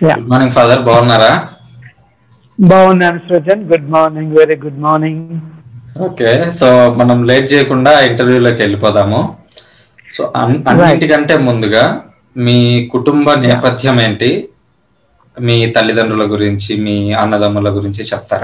Yeah good morning father బాగున్నారా బాగున్నాను Srujan good morning very good morning okay so మనం late చేయకుండా ఇంటర్వ్యూలోకి వెళ్ళిపోదాము సో అన్- అన్నిటికంటే ముందుగా మీ కుటుంబ నేపథ్యం ఏంటి మీ తల్లిదండ్రుల గురించి మీ అన్నదమ్ముల గురించి చెప్తారా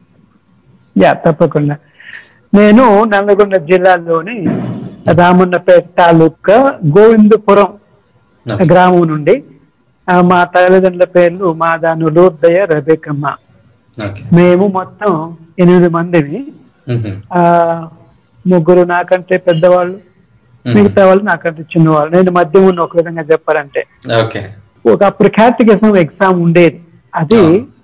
యా తప్పకుండా నేను నల్లగొండ జిల్లాలోని రామన్నపేట తాలూకా గోవిందపురం ఓకే. గ్రామం నుండి ఆ, మా తల్లిదండ్రుల పేర్లు మాదాను లూర్దయ్య రబేకమ్మ ఓకే మేము మొత్తం ఎనిమిది మందిని మ్మ్. ఆ ముగ్గురు నాకంటే పెద్దవాళ్ళు మ్మ్. మిగతా వాళ్ళు నాకంటే చిన్నవాళ్ళు నేను మధ్య ఉన్న ఒక విధంగా చెప్పాలంటే ఓకే ఒకప్పుడు క్యాటగిజం ఎగ్జామ్ ఉండేది అది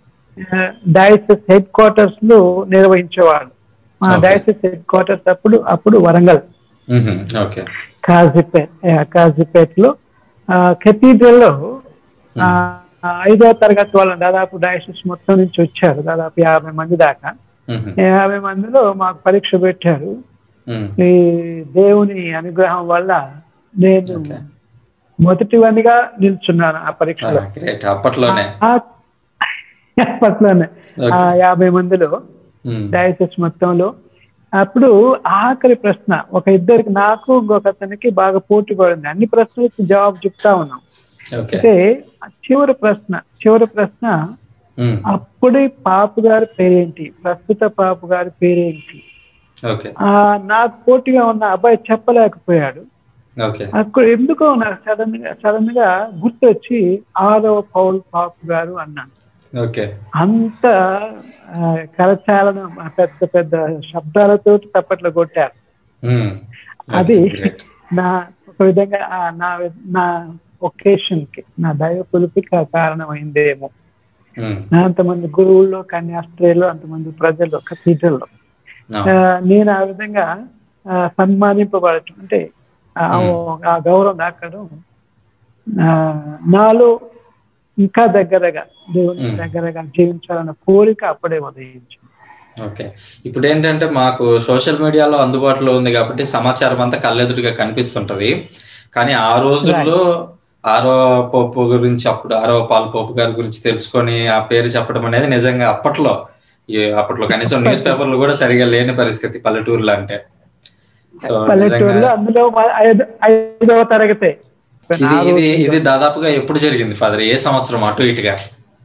డయాసిస్ హెడ్ క్వార్టర్స్ లో నిర్వహించేవాళ్ళు మా Okay. డయాసిస్ హెడ్ క్వార్టర్స్ అప్పుడు అప్పుడు వరంగల్ మ్మ్. ఓకే కాజీపేట్ కాజీపేట్ లో కెథీడ్రల్ లో ఆ, ఐదో తరగతి వాళ్ళని దాదాపు డయాసిస్ మొత్తం నుంచి వచ్చారు దాదాపు యాభై మంది దాకా మ్మ్. యాభై మందిలో మాకు పరీక్ష పెట్టారు మ్మ్. ఈ దేవుని అనుగ్రహం వల్ల నేను ఓకే. మొదటివనిగా నిల్చున్నాను ఆ పరీక్షలో గ్రేట్ అప్పట్లోనే ఆ- అప్పట్లోనే ఆ యాభై మందిలో మ్మ్. డయాసిస్ మొత్తంలో అప్పుడు ఆఖరి ప్రశ్న ఒక ఇద్దరికి నాకు ఇంకొక అతనికి బాగా పోటీ పడింది అన్ని ప్రశ్నలకు జవాబు చెప్తా ఉన్నాం ఓకే అయితే ఆ చివరి ప్రశ్న చివరి ప్రశ్న మ్మ్. అప్పుడే పాపు గారి పేరేంటి ప్రస్తుత పాపు గారి పేరేంటి ఓకే ఆ నాకు పోటీగా ఉన్న అబ్బాయి చెప్పలేకపోయాడు ఓకే అక్కడ ఎందుకో నాకు సడన్ గా సడన్ గా గుర్తొచ్చి ఆరవ పౌల్ పాపు గారు అన్నాను ఓకే అంత ఆ, కరచాలనం ఆ పెద్ద పెద్ద శబ్దాలతో తప్పట్లు కొట్టారు మ్మ్. అది గ్రేట్ నా ఒక విధంగా ఆ నా నా ఒకేషన్ కి నా దైవ పిలుపుకి ఆ కారణమైందేమో మ్మ్. నా అంతమంది గురువుల్లో కన్యాస్త్రీలో అంతమంది ప్రజల్లో కథీడ్రల్లో ఆ. ఆ, నేను ఆ విధంగా ఆ, సన్మానింపబడటం అంటే ఆ ఆ గౌరవం దాకడం ఆ, నాలో ఇంకా దగ్గరగా దేవుని మ్మ్. దగ్గరగా జీవించాలన్న కోరిక అప్పుడే ఉదయించింది ఓకే ఇప్పుడు ఏంటంటే మాకు సోషల్ మీడియాలో అందుబాటులో ఉంది కాబట్టి సమాచారం అంతా కళ్ళెదురుగా కనిపిస్తుంటది కానీ ఆ రోజుల్లో ఆరో పోపు గురించి అప్పుడు ఆరో పాల్ పోపు గారి గురించి తెలుసుకొని ఆ పేరు చెప్పడం అనేది నిజంగా అప్పట్లో ఈ- అప్పట్లో కనీసం న్యూస్ పేపర్లు కూడా సరిగా లేని పరిస్థితి పల్లెటూరులో అంటే సో పల్లెటూరులో నిజంగా అందులో మా ఐద- ఐదవ తరగతే ఇది ఇది ఇది దాదాపుగా ఎప్పుడు జరిగింది ఫాదర్ ఏ సంవత్సరం అటు ఇటుగా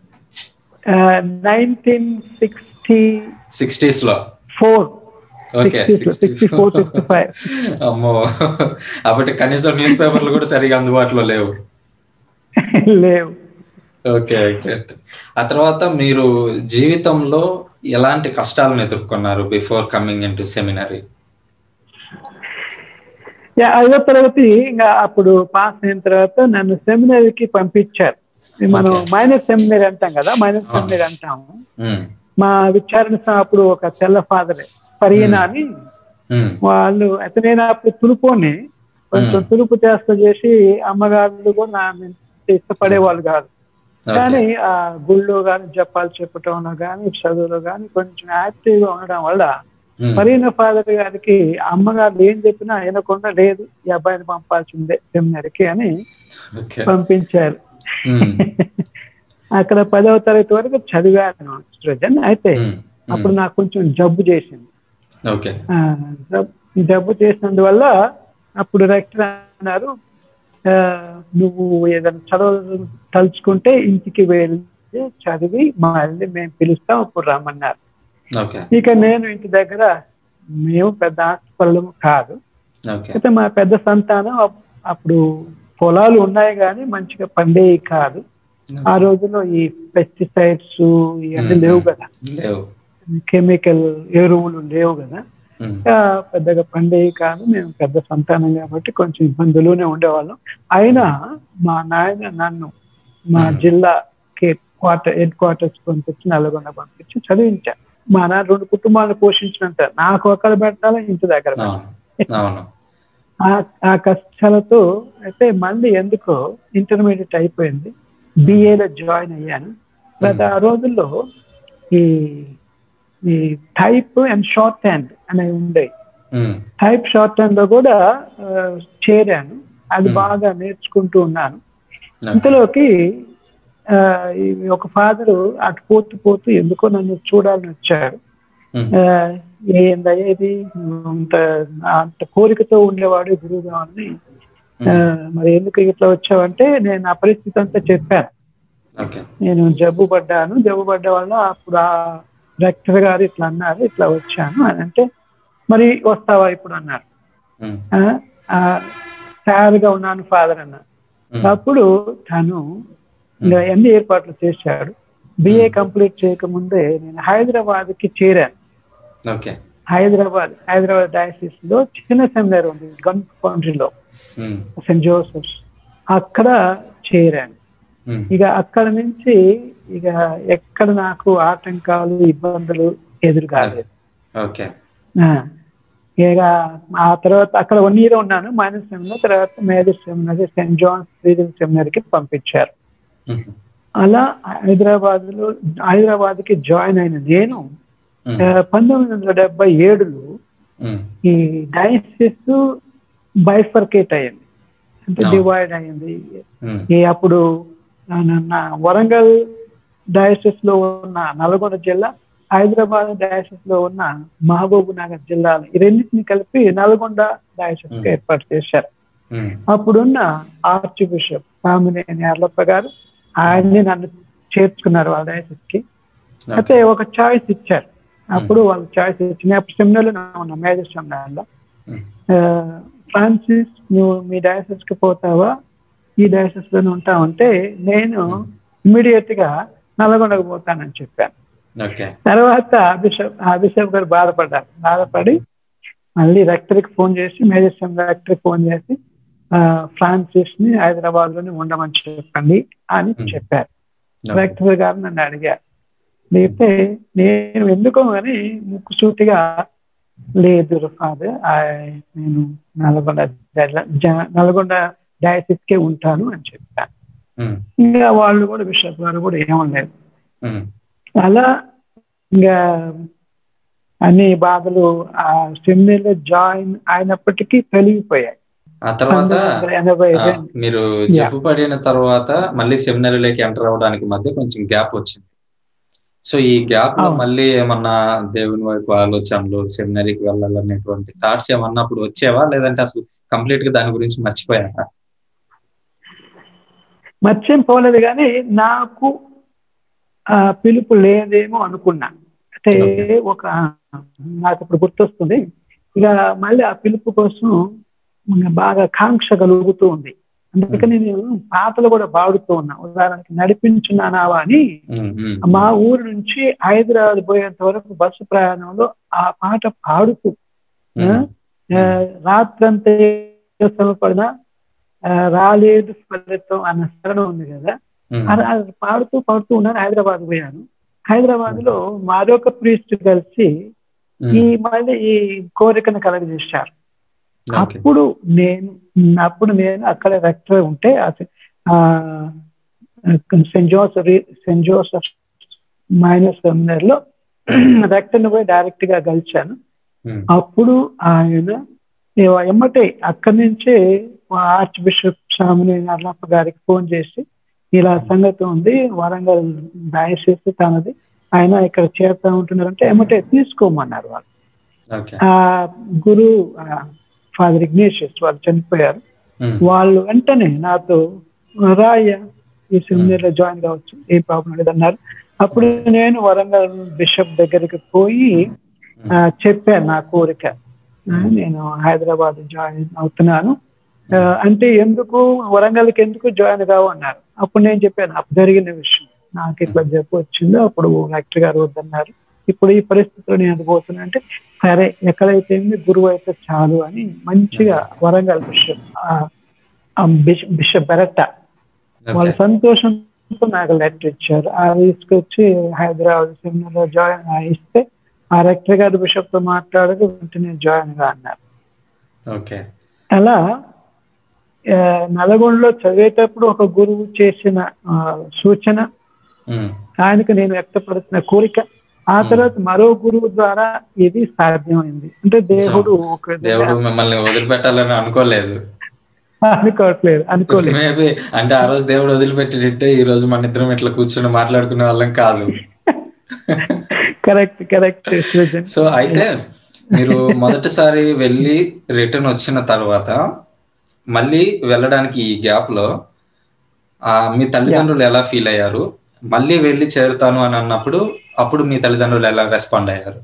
నైన్టీన్ సిక్స్టీ సిక్స్టీస్ లో four okay sixty four sixty five అమ్మో అప్పటి కనీసం న్యూస్ పేపర్లు కూడా సరిగా అందుబాటులో లేవు లేవు ఓకే ఓకే ఆ తర్వాత మీరు జీవితంలో ఎలాంటి కష్టాలను ఎదుర్కొన్నారు before coming into seminary yeah, ఐదో తరగతి ఇంకా అప్పుడు పాస్ అయిన తర్వాత నన్ను సెమినరీకి పంపించారు మనం Okay. మైనర్ సెమినరీ అంటాం కదా మైనర్ సెమినరీ అంటాము మా విచారణ స- అప్పుడు ఒక తెల్ల ఫాదర్ పరియన అని వాళ్ళు అయితే నేను అప్పుడు తులుపోని కొంచెం Hmm. తులుపు చేస్త చేసి అమ్మగారు కూడా నా మీద ఇష్టపడేవాళ్ళు కాదు కానీ ఆ గుళ్ళో కానీ జపాలు చెప్పటంలో కానీ చదువులో కానీ కొంచెం యాక్టివ్ గా ఉండడం వల్ల మరీన ఫాదర్ గారికి అమ్మగారు ఏం చెప్పినా వినకుండా లేదు ఈ అబ్బాయిని పంపాల్సిందే సెమినరీకి అని ఓకే పంపించారు అక్కడ పదవ తరగతి వరకు చదివాను సృజన్ అయితే అప్పుడు నాకు కొంచెం జబ్బు చేసింది ఓకే ఆ, జబ్- జబ్బు చేసినందువల్ల అప్పుడు రెక్టర్ అన్నారు ఆ, నువ్వు ఏదైనా చదవ తలుచుకుంటే ఇంటికి వెళ్ళి చదివి మళ్ళీ మేము పిలుస్తాం అప్పుడు రమ్మన్నారు ఓకే ఇక నేను ఇంటి దగ్గర మేము పెద్ద ఆస్తిపరులము కాదు ఓకే అయితే మా పెద్ద సంతానం అప్- అప్పుడు పొలాలు ఉన్నాయి కానీ మంచిగా పండేవి కాదు ఆ రోజుల్లో ఈ పెస్టిసైడ్స్ ఇవన్నీ మ్మ్. లేవు కదా లేవు కెమికల్ ఎరువులు లేవు కదా ఉమ్, ఇంకా పెద్దగా పండేవి కాదు మేము పెద్ద సంతానం కాబట్టి కొంచెం ఇబ్బందులోనే ఉండేవాళ్ళం అయినా మా నాయన నన్ను మా మ్మ్. జిల్లాకి క్వార్టర్ హెడ్ క్వార్టర్స్ పంపించి నల్గొండ పంపించి చదివించారు మా నాన్న రెండు కుటుంబాలను పోషించినంత నాకు ఒక్కడ పెట్టాలి ఇంటి దగ్గర పెట్టాలి. అవును అవును ఆ- ఆ కష్టాలతో అయితే మళ్ళీ ఎందుకో ఇంటర్మీడియట్ అయిపోయింది బిఏలో జాయిన్ అయ్యాను తర్వాత ఆ రోజుల్లో ఈ ఈ టైప్ అండ్ షార్ట్ హ్యాండ్ అనేవి ఉండేవి ఉమ్, టైప్ షార్ట్ హ్యాండ్ లో కూడా ఆ, చేరాను అది Hmm. బాగా నేర్చుకుంటూ ఉన్నాను ఓకే. ఇంతలోకి ఆ, ఈ ఒక ఫాదరు అటు పోతూ పోతూ ఎందుకో నన్ను చూడాలని వచ్చాడు ఉమ్, ఆ, ఏందయ్యా ఇది అంత అంత కోరికతో ఉండేవాడు గురువు కావాలని ఆ, మరి ఎందుకు ఇట్లా వచ్చావంటే నేను ఆ పరిస్థితి అంతా చెప్పాను ఓకే నేను జబ్బు పడ్డాను జబ్బు పడ్డ వల్ల అప్పుడు ఆ డాక్టర్ గారు ఇట్లా అన్నారు ఇట్లా వచ్చాను అని అంటే మరి వస్తావా ఇప్పుడు అన్నారు ఉమ్, ఆ, ఆ, తయారుగా ఉన్నాను ఫాదర్ అన్న ఉమ్, అప్పుడు తను ఇంకా ఎన్ని ఏర్పాట్లు చేశాడు బిఏ కంప్లీట్ చేయకముందే నేను హైదరాబాద్ కి చేరాను ఓకే హైదరాబాద్ హైదరాబాద్ డయాసిస్ లో చిన్న సెమినార్ ఉంది గన్ కౌంట్రీలో ఉమ్, సెయింట్ జోసెఫ్స్ అక్కడ చేరాను ఉమ్, ఇక అక్కడ నుంచి ఇక ఎక్కడ నాకు ఆటంకాలు ఇబ్బందులు ఎదురు కాలేదు ఓకే ఆ, ఇక ఆ తర్వాత అక్కడ వన్ ఇయర్ ఉన్నాను మైనస్ సెమినార్ తర్వాత major seminar saint John's region seminar కి పంపించారు ఉమ్, అలా హైదరాబాద్ లో హైదరాబాద్ కి జాయిన్ అయిన నేను ఉమ్, ఆ, పంతొమ్మిది వందల డెబ్బై ఏడులో ఉమ్, ఈ డయాసిస్ బైఫర్కేట్ అయ్యింది అంటే అవును. డివైడ్ అయింది ఉమ్, ఈ అప్పుడు నా- నా వరంగల్ డయాసిస్ లో ఉన్న నల్గొండ జిల్లా హైదరాబాద్ డయాసిస్ లో ఉన్న మహబూబ్ నగర్ జిల్లాలు ఈ రెండింటిని కలిపి నల్గొండ డయాసిస్ గా Hmm. ఏర్పాటు చేశారు ఉమ్, అప్పుడున్న ఆర్చ్ బిషప్ సామినేని అర్లప్ప గారు ఆయన్ని నన్ను చేర్చుకున్నారు వాళ్ళ డయాసిస్ కి అయితే ఒక చాయిస్ ఇచ్చారు అప్పుడు వాళ్ళు చాయిస్ ఇచ్చిన అప్పుడు సెమినార్లో ఉన్నా మేజర్ సెమినార్లో ఉమ్, ఫ్రాన్సిస్ నువ్వు మీ డయాసిస్ కి పోతావా ఈ డయాసిస్ లోనే ఉంటావంటే నేను ఇమీడియట్ గా నల్గొండకు పోతానని చెప్పాను ఓకే తర్వాత బిషప్ ఆ బిషప్ గారు బాధపడ్డారు బాధపడి మళ్ళీ రెక్టర్కి ఫోన్ చేసి మేజర్ రెక్టర్కి ఫోన్ చేసి ఆ, ఫ్రాన్సిస్ ని హైదరాబాద్ లోనే ఉండమని చెప్పండి అని Hmm. చెప్పారు ఓకే. రెక్టర్ గారు నన్ను అడిగారు లేకపోతే నేను ఎందుకో అని ముక్కుసూటిగా లేదు ఫాదర్ నేను నల్గొండ జల- జ- నల్గొండ డయాసిస్ కే ఉంటాను అని చెప్పాను ఉమ్, ఇంకా వాళ్ళు కూడా బిషప్ గారు కూడా ఏమనలేదు ఉమ్, అలా ఇంకా అన్ని బాధలు ఆ సెమినర్లో జాయిన్ అయినప్పటికీ తొలగిపోయాయి ఆ తర్వాత పంతొమ్మిది వందల ఎనభై ఆ, రెండు మీరు జబ్బు పడిన తర్వాత మళ్ళీ సెమినరీలోకి ఎంటర్ అవ్వడానికి మధ్య కొంచెం గ్యాప్ వచ్చింది సో ఈ గ్యాప్ లో అవును. మళ్ళీ ఏమన్నా దేవుని వైపు ఆలోచనలు సెమినరీకి వెళ్ళాలనేటువంటి థాట్స్ ఏమన్నా అప్పుడు వచ్చేవా లేదంటే అసలు కంప్లీట్ గా దాని గురించి మర్చిపోయారా మత్స్యం పోలేదు కానీ నాకు ఆ పిలుపు లేదేమో అనుకున్నా అంటే Okay. ఒక నాకు ఇప్పుడు గుర్తొస్తుంది ఇక మళ్ళీ ఆ పిలుపు కోసం ఇంకా బాగా కాంక్ష కలుగుతూ ఉంది అందుకని నేను పాటలు కూడా పాడుతూ ఉన్నా ఉదాహరణకి నడిపించున్నానావా అని ఉమ్, ఉమ్, మా ఊరు నుంచి హైదరాబాద్ పోయేంత వరకు బస్సు ప్రయాణంలో ఆ పాట పాడుతూ ఉమ్, ఆ, రాత్రంతా పడినా రాలేదు ఫలితం అన్న స్మరణ ఉంది కదా ఉమ్, అది అది పాడుతూ పాడుతూ ఉన్నాను హైదరాబాద్ పోయాను హైదరాబాద్ లో మరొక ప్రీస్ట్ కలిసి ఉమ్, ఈ మళ్ళీ ఈ కోరికను కలగజేశారు ఓకే. అప్పుడు నేను అప్పుడు నేను అక్కడ రెక్టర్ ఉంటే ఆ, saint Joseph saint Joseph minor seminar లో రెక్టర్ని పోయి డైరెక్ట్ గా కలిశాను ఉమ్, అప్పుడు ఆయన ఏ- ఎమ్మటే అక్కడి నుంచే ఆర్చ్ బిషప్ స్వామిని అర్లప్ప గారికి ఫోన్ చేసి ఇలా సంగతి ఉంది వరంగల్ డయసిస్ తనది ఆయన ఇక్కడ చేరుతా ఉంటున్నారంటే ఎమ్మటే తీసుకోమన్నారు వాళ్ళు ఓకే ఆ గురు ఫాదర్ ఇగ్నేషియస్ వాళ్ళు చనిపోయారు ఉమ్, వాళ్ళు వెంటనే నాతో రాయ్యా ఈ సెమినార్ లో జాయిన్ కావచ్చు ఏ ప్రాబ్లం లేదు అన్నారు అప్పుడు నేను వరంగల్ బిషప్ దగ్గరికి పోయి ఆ, చెప్పాను నా కోరిక ఆ, నేను హైదరాబాద్ జాయిన్ అవుతున్నాను ఆ, అంటే ఎందుకు వరంగల్కి ఎందుకు జాయిన్ కావు అన్నారు అప్పుడు నేను చెప్పాను అప్పుడు జరిగిన విషయం నాకు ఇట్లా చెప్పు వచ్చిందో అప్పుడు లెక్టర్ గారు వద్దన్నారు ఇప్పుడు ఈ పరిస్థితిలో నేను అది పోతున్నా అంటే సరే ఎక్కడైతే ఉంది గురువు అయితే చాలు అని మంచిగా వరంగల్ బిషప్ ఆ, ఆ బిషప్ బిషప్ బెరట్ట వాళ్ళ ఓకే సంతోషంతో నాకు లెటర్ ఇచ్చారు ఆ తీసుకొచ్చి హైదరాబాద్ సెమినార్ లో జాయిన్ ఇస్తే ఆ రెక్టర్ గారు బిషప్ తో మాట్లాడక వెంటనే జాయిన్ గా అన్నారు ఓకే అలా ఆ, నల్గొండలో చదివేటప్పుడు ఒక గురువు చేసిన ఆ, సూచన ఉమ్, ఆయనకు నేను వ్యక్తపడుతున్న కోరిక ఆ తర్వాత మరో గురువు ద్వారా ఇది సాధ్యమైంది అంటే దేవుడు ఒక దేవుడు మిమ్మల్ని వదిలిపెట్టాలని అనుకోలేదు అనుకోవట్లేదు అనుకోలేదు మేబీ అంటే ఆ రోజు దేవుడు వదిలిపెట్టింటే ఈ రోజు మన ఇద్దరం ఇట్లా కూర్చొని మాట్లాడుకునే వాళ్ళం కాదు కరెక్ట్ కరెక్ట్ సృజన్ సో అయితే మీరు మొదటిసారి వెళ్ళి రిటర్న్ వచ్చిన తర్వాత మళ్ళీ వెళ్ళడానికి ఈ గ్యాప్ లో ఆ మీ తల్లిదండ్రులు ఎలా ఫీల్ అయ్యారు మళ్ళీ వెళ్ళి చేరుతాను అని అన్నప్పుడు అప్పుడు మీ తల్లిదండ్రులు ఎలా రెస్పాండ్ అయ్యారు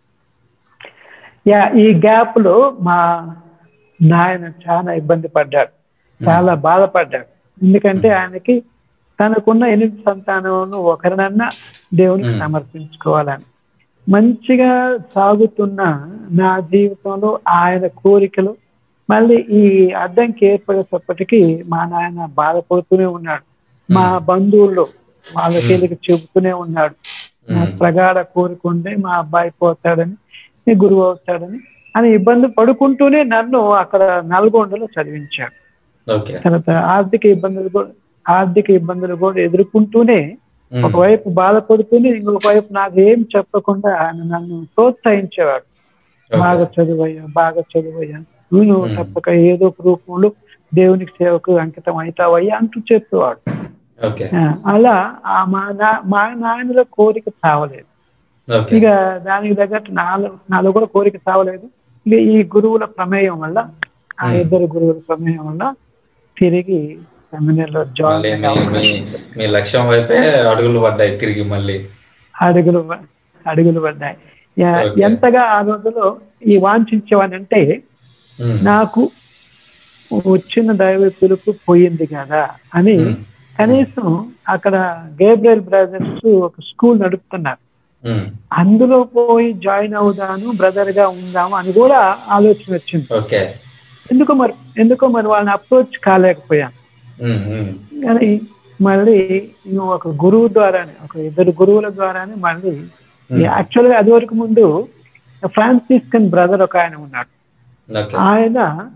యా ఈ గ్యాప్ లో మా నాయన చాలా ఇబ్బంది పడ్డాడు చాలా బాధపడ్డాడు ఎందుకంటే ఆయనకి తనకున్న ఎనిమిది సంతానంలో ఒకరినన్నా దేవునికి Hmm. సమర్పించుకోవాలని మంచిగా సాగుతున్న నా జీవితంలో ఆయన కోరికలు మళ్ళీ ఈ అడ్డంకి ఏర్పడేటప్పటికీ మా నాయన బాధపడుతూనే ఉన్నాడు మా బంధువుల్లో వాళ్ళకి వీళ్ళకి చెబుతూనే ఉన్నాడు నా ఉమ్, ప్రగాఢ కోరుకుంటే మా అబ్బాయి పోతాడని నీ గురువు అవుతాడని అని ఇబ్బంది పడుకుంటూనే నన్ను అక్కడ నల్గొండలో చదివించాడు ఓకే తర్వాత ఆర్థిక ఇబ్బందులు కూడా ఆర్థిక ఇబ్బందులు కూడా ఎదుర్కొంటూనే ఉమ్, ఒకవైపు బాధపడుతూనే ఇంకొక వైపు నాకు ఏం చెప్పకుండా ఆయన నన్ను ప్రోత్సహించేవాడు ఓకే. బాగా చదువయ్యా బాగా చదువయ్యా నువ్వు నువ్వు Hmm. తప్పక ఏదో ఒక రూపంలో దేవునికి సేవకు అంకితం అవుతావయ్యా అంటూ చెప్పేవాడు ఓకే ఆ, అలా ఆ మా నా మా నాయనలో కోరిక చావలేదు ఓకే ఇక దానికి తగ్గట్టు నాలో నాలో కూడా కోరిక చావలేదు ఇక ఈ గురువుల ప్రమేయం వల్ల ఆ Hmm. ఇద్దరు గురువుల ప్రమేయం వల్ల తిరిగి సెమినార్లో మళ్ళీ జాయిన్ మీ మీ మీ లక్ష్యం వైపే అడుగులు పడ్డాయి తిరిగి మళ్ళీ అడుగులు అడుగులు పడ్డాయి యా- Okay. ఎంతగా ఆ రోజులో ఈ వాంఛించేవానంటే ఉమ్, నాకు వచ్చిన దైవ పిలుపు పోయింది కదా అని ఉమ్, కనీసం అక్కడ గేబ్రియల్ బ్రదర్స్ ఒక స్కూల్ నడుపుతున్నారు ఉమ్, అందులో పోయి జాయిన్ అవుదాను బ్రదర్ గా ఉందాము అని కూడా ఆలోచన వచ్చింది ఓకే ఎందుకో మరి ఎందుకో మరి వాళ్ళని అప్రోచ్ కాలేకపోయాను ఉమ్, ఉమ్, కానీ మళ్ళీ నేను ఒక గురువు ద్వారానే ఒక ఇద్దరు గురువుల ద్వారానే మళ్ళీ ఉమ్, యాక్చువల్ గా అది వరకు ముందు ఫ్రాన్సిస్కన్ బ్రదర్ ఒక ఆయన ఉన్నాడు ఓకే ఆయన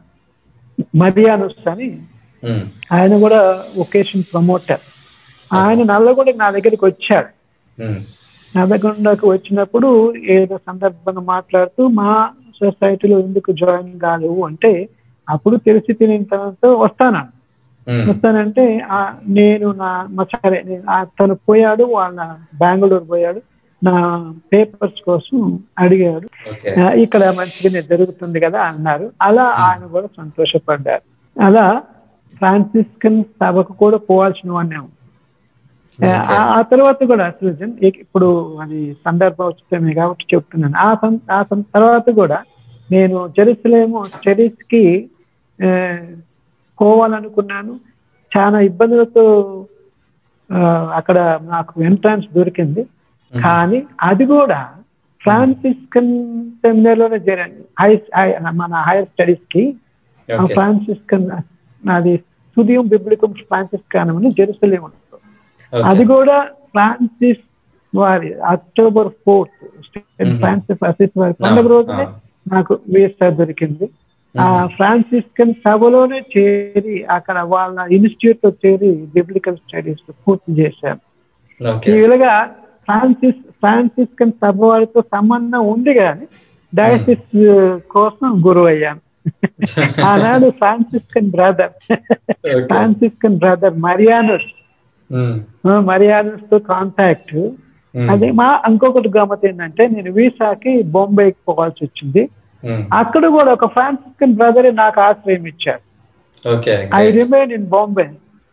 మరియానుస్ అని ఉమ్, ఆయన కూడా ఒకేషన్ ప్రమోటర్ ఆయన నల్లగొండ నా దగ్గరికి వచ్చాడు ఉమ్, నల్లగొండకు వచ్చినప్పుడు ఏదో సందర్భంగా మాట్లాడుతూ మా సొసైటీలో ఎందుకు జాయిన్ కాలేవు అంటే అప్పుడు తెలిసి తినంతో వస్తాను ఉమ్, వస్తానంటే ఆ నేను నా మా సరే నేను ఆ తను పోయాడు వాళ్ళ బెంగళూరు పోయాడు నా పేపర్స్ కోసం అడిగాడు ఓకే ఆ, ఇక్కడ మంచిగానే జరుగుతుంది కదా అన్నారు అలా ఆయన కూడా సంతోషపడ్డారు అలా ఫ్రాన్సిస్కన్ సభకు కూడా పోవాల్సిన వాడిని ఓకే. ఆ తర్వాత కూడా సృజన్ ఇక- ఇప్పుడు అది సందర్భం వచ్చింది కాబట్టి చెప్తున్నాను ఆ సం- ఆ సం- తర్వాత కూడా నేను జెరూసలేము చర్చ్ కి ఆ, పోవాలనుకున్నాను చాలా ఇబ్బందులతో ఆ, అక్కడ నాకు ఎంట్రన్స్ దొరికింది ఉమ్, కానీ అది కూడా ఫ్రాన్సిస్కన్ సెమినార్లోనే చేరాను హై హై- మన హైయర్ స్టడీస్ కి ఆ ఓకే ఫ్రాన్సిస్కన్ నాది సుదియం బిబ్లికం ఫ్రాన్సిస్కానం అని జెరూసలేం ఉంటుంది ఓకే. అది కూడా ఫ్రాన్సిస్ వారి October fourth Mhm. Francis Assisi వారి పండుగ రోజునే ఆ, నాకు వీసా దొరికింది ఆ Mhm. ఫ్రాన్సిస్కన్ సభలోనే చేరి అక్కడ వాళ్ళ ఇన్స్టిట్యూట్ లో చేరి బిబ్లికల్ స్టడీస్ పూర్తి చేశాను ఓకే ఈ విధంగా ఫ్రాన్సిస్ ఫ్రాన్సిస్కన్ సభ వారితో సంబంధం ఉంది కానీ డయాసిస్ కోసం గురువు అయ్యాను ఆనాడు Franciscan brother okay. Franciscan brother Marianus ఉమ్, మరియానస్ తో కాంటాక్ట్ ఉమ్, అది మా ఇంకొకటి గమ్మత్ ఏంటంటే నేను వీసాకి బొంబాయికి పోవాల్సి వచ్చింది ఉమ్, అక్కడ కూడా ఒక ఫ్రాన్సిస్కన్ బ్రదర్ నాకు ఆశ్రయం ఇచ్చారు okay I remain in Bombay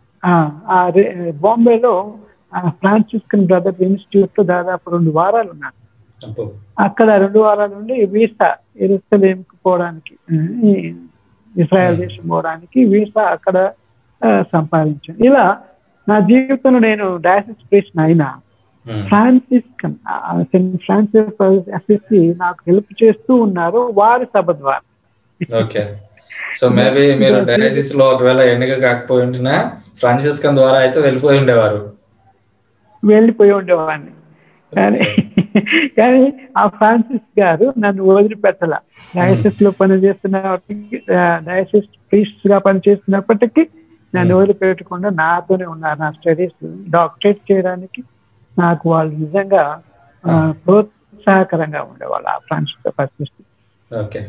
బాంబేలో ఫ్రాన్సిస్కన్ బ్రదర్ ఇన్స్టిట్యూట్ లో దాదాపు రెండు వారాలు ఉన్నాను అబ్బో. అక్కడ రెండు వారాల నుండి వీసా ఎరుసలేంకి పోవడానికి ఆ, ఈ ఇస్రాయల్ దేశం పోవడానికి వీసా అక్కడ ఆ, సంపాదించాను ఇలా నా జీవితంలో నేను డయాసిస్ ప్రీస్ట్ అయినా ఉమ్, ఫ్రాన్సిస్కన్ ఆ, సెయింట్ ఫ్రాన్సిస్ అసిస్సి నాకు హెల్ప్ చేస్తూ ఉన్నారు వారి సభ ద్వారా ఓకే సో మేబీ మీరు డయాసిస్ లో ఒకవేళ ఎన్నిక కాకపోయి ఉండినా ఫ్రాన్సిస్కన్ ద్వారా అయితే వెళ్ళిపోయి ఉండేవారు వెళ్ళిపోయి ఉండేవాడిని కానీ కానీ ఆ ఫ్రాన్సిస్ గారు నన్ను వదిలిపెట్టల డయాసిస్ లో పనిచేస్తున్నప్పటికీ డయాసిస్ ప్రీస్ట్ గా పనిచేస్తున్నప్పటికీ నన్ను వదిలిపెట్టకుండా నాతోనే ఉన్నారు నా స్టడీస్ డాక్టరేట్ చేయడానికి నాకు వాళ్ళు నిజంగా ఆ, ప్రోత్సాహకరంగా ఉండేవాళ్ళు ఆ ఫ్రాన్సిస్ పరిస్థితి ఓకే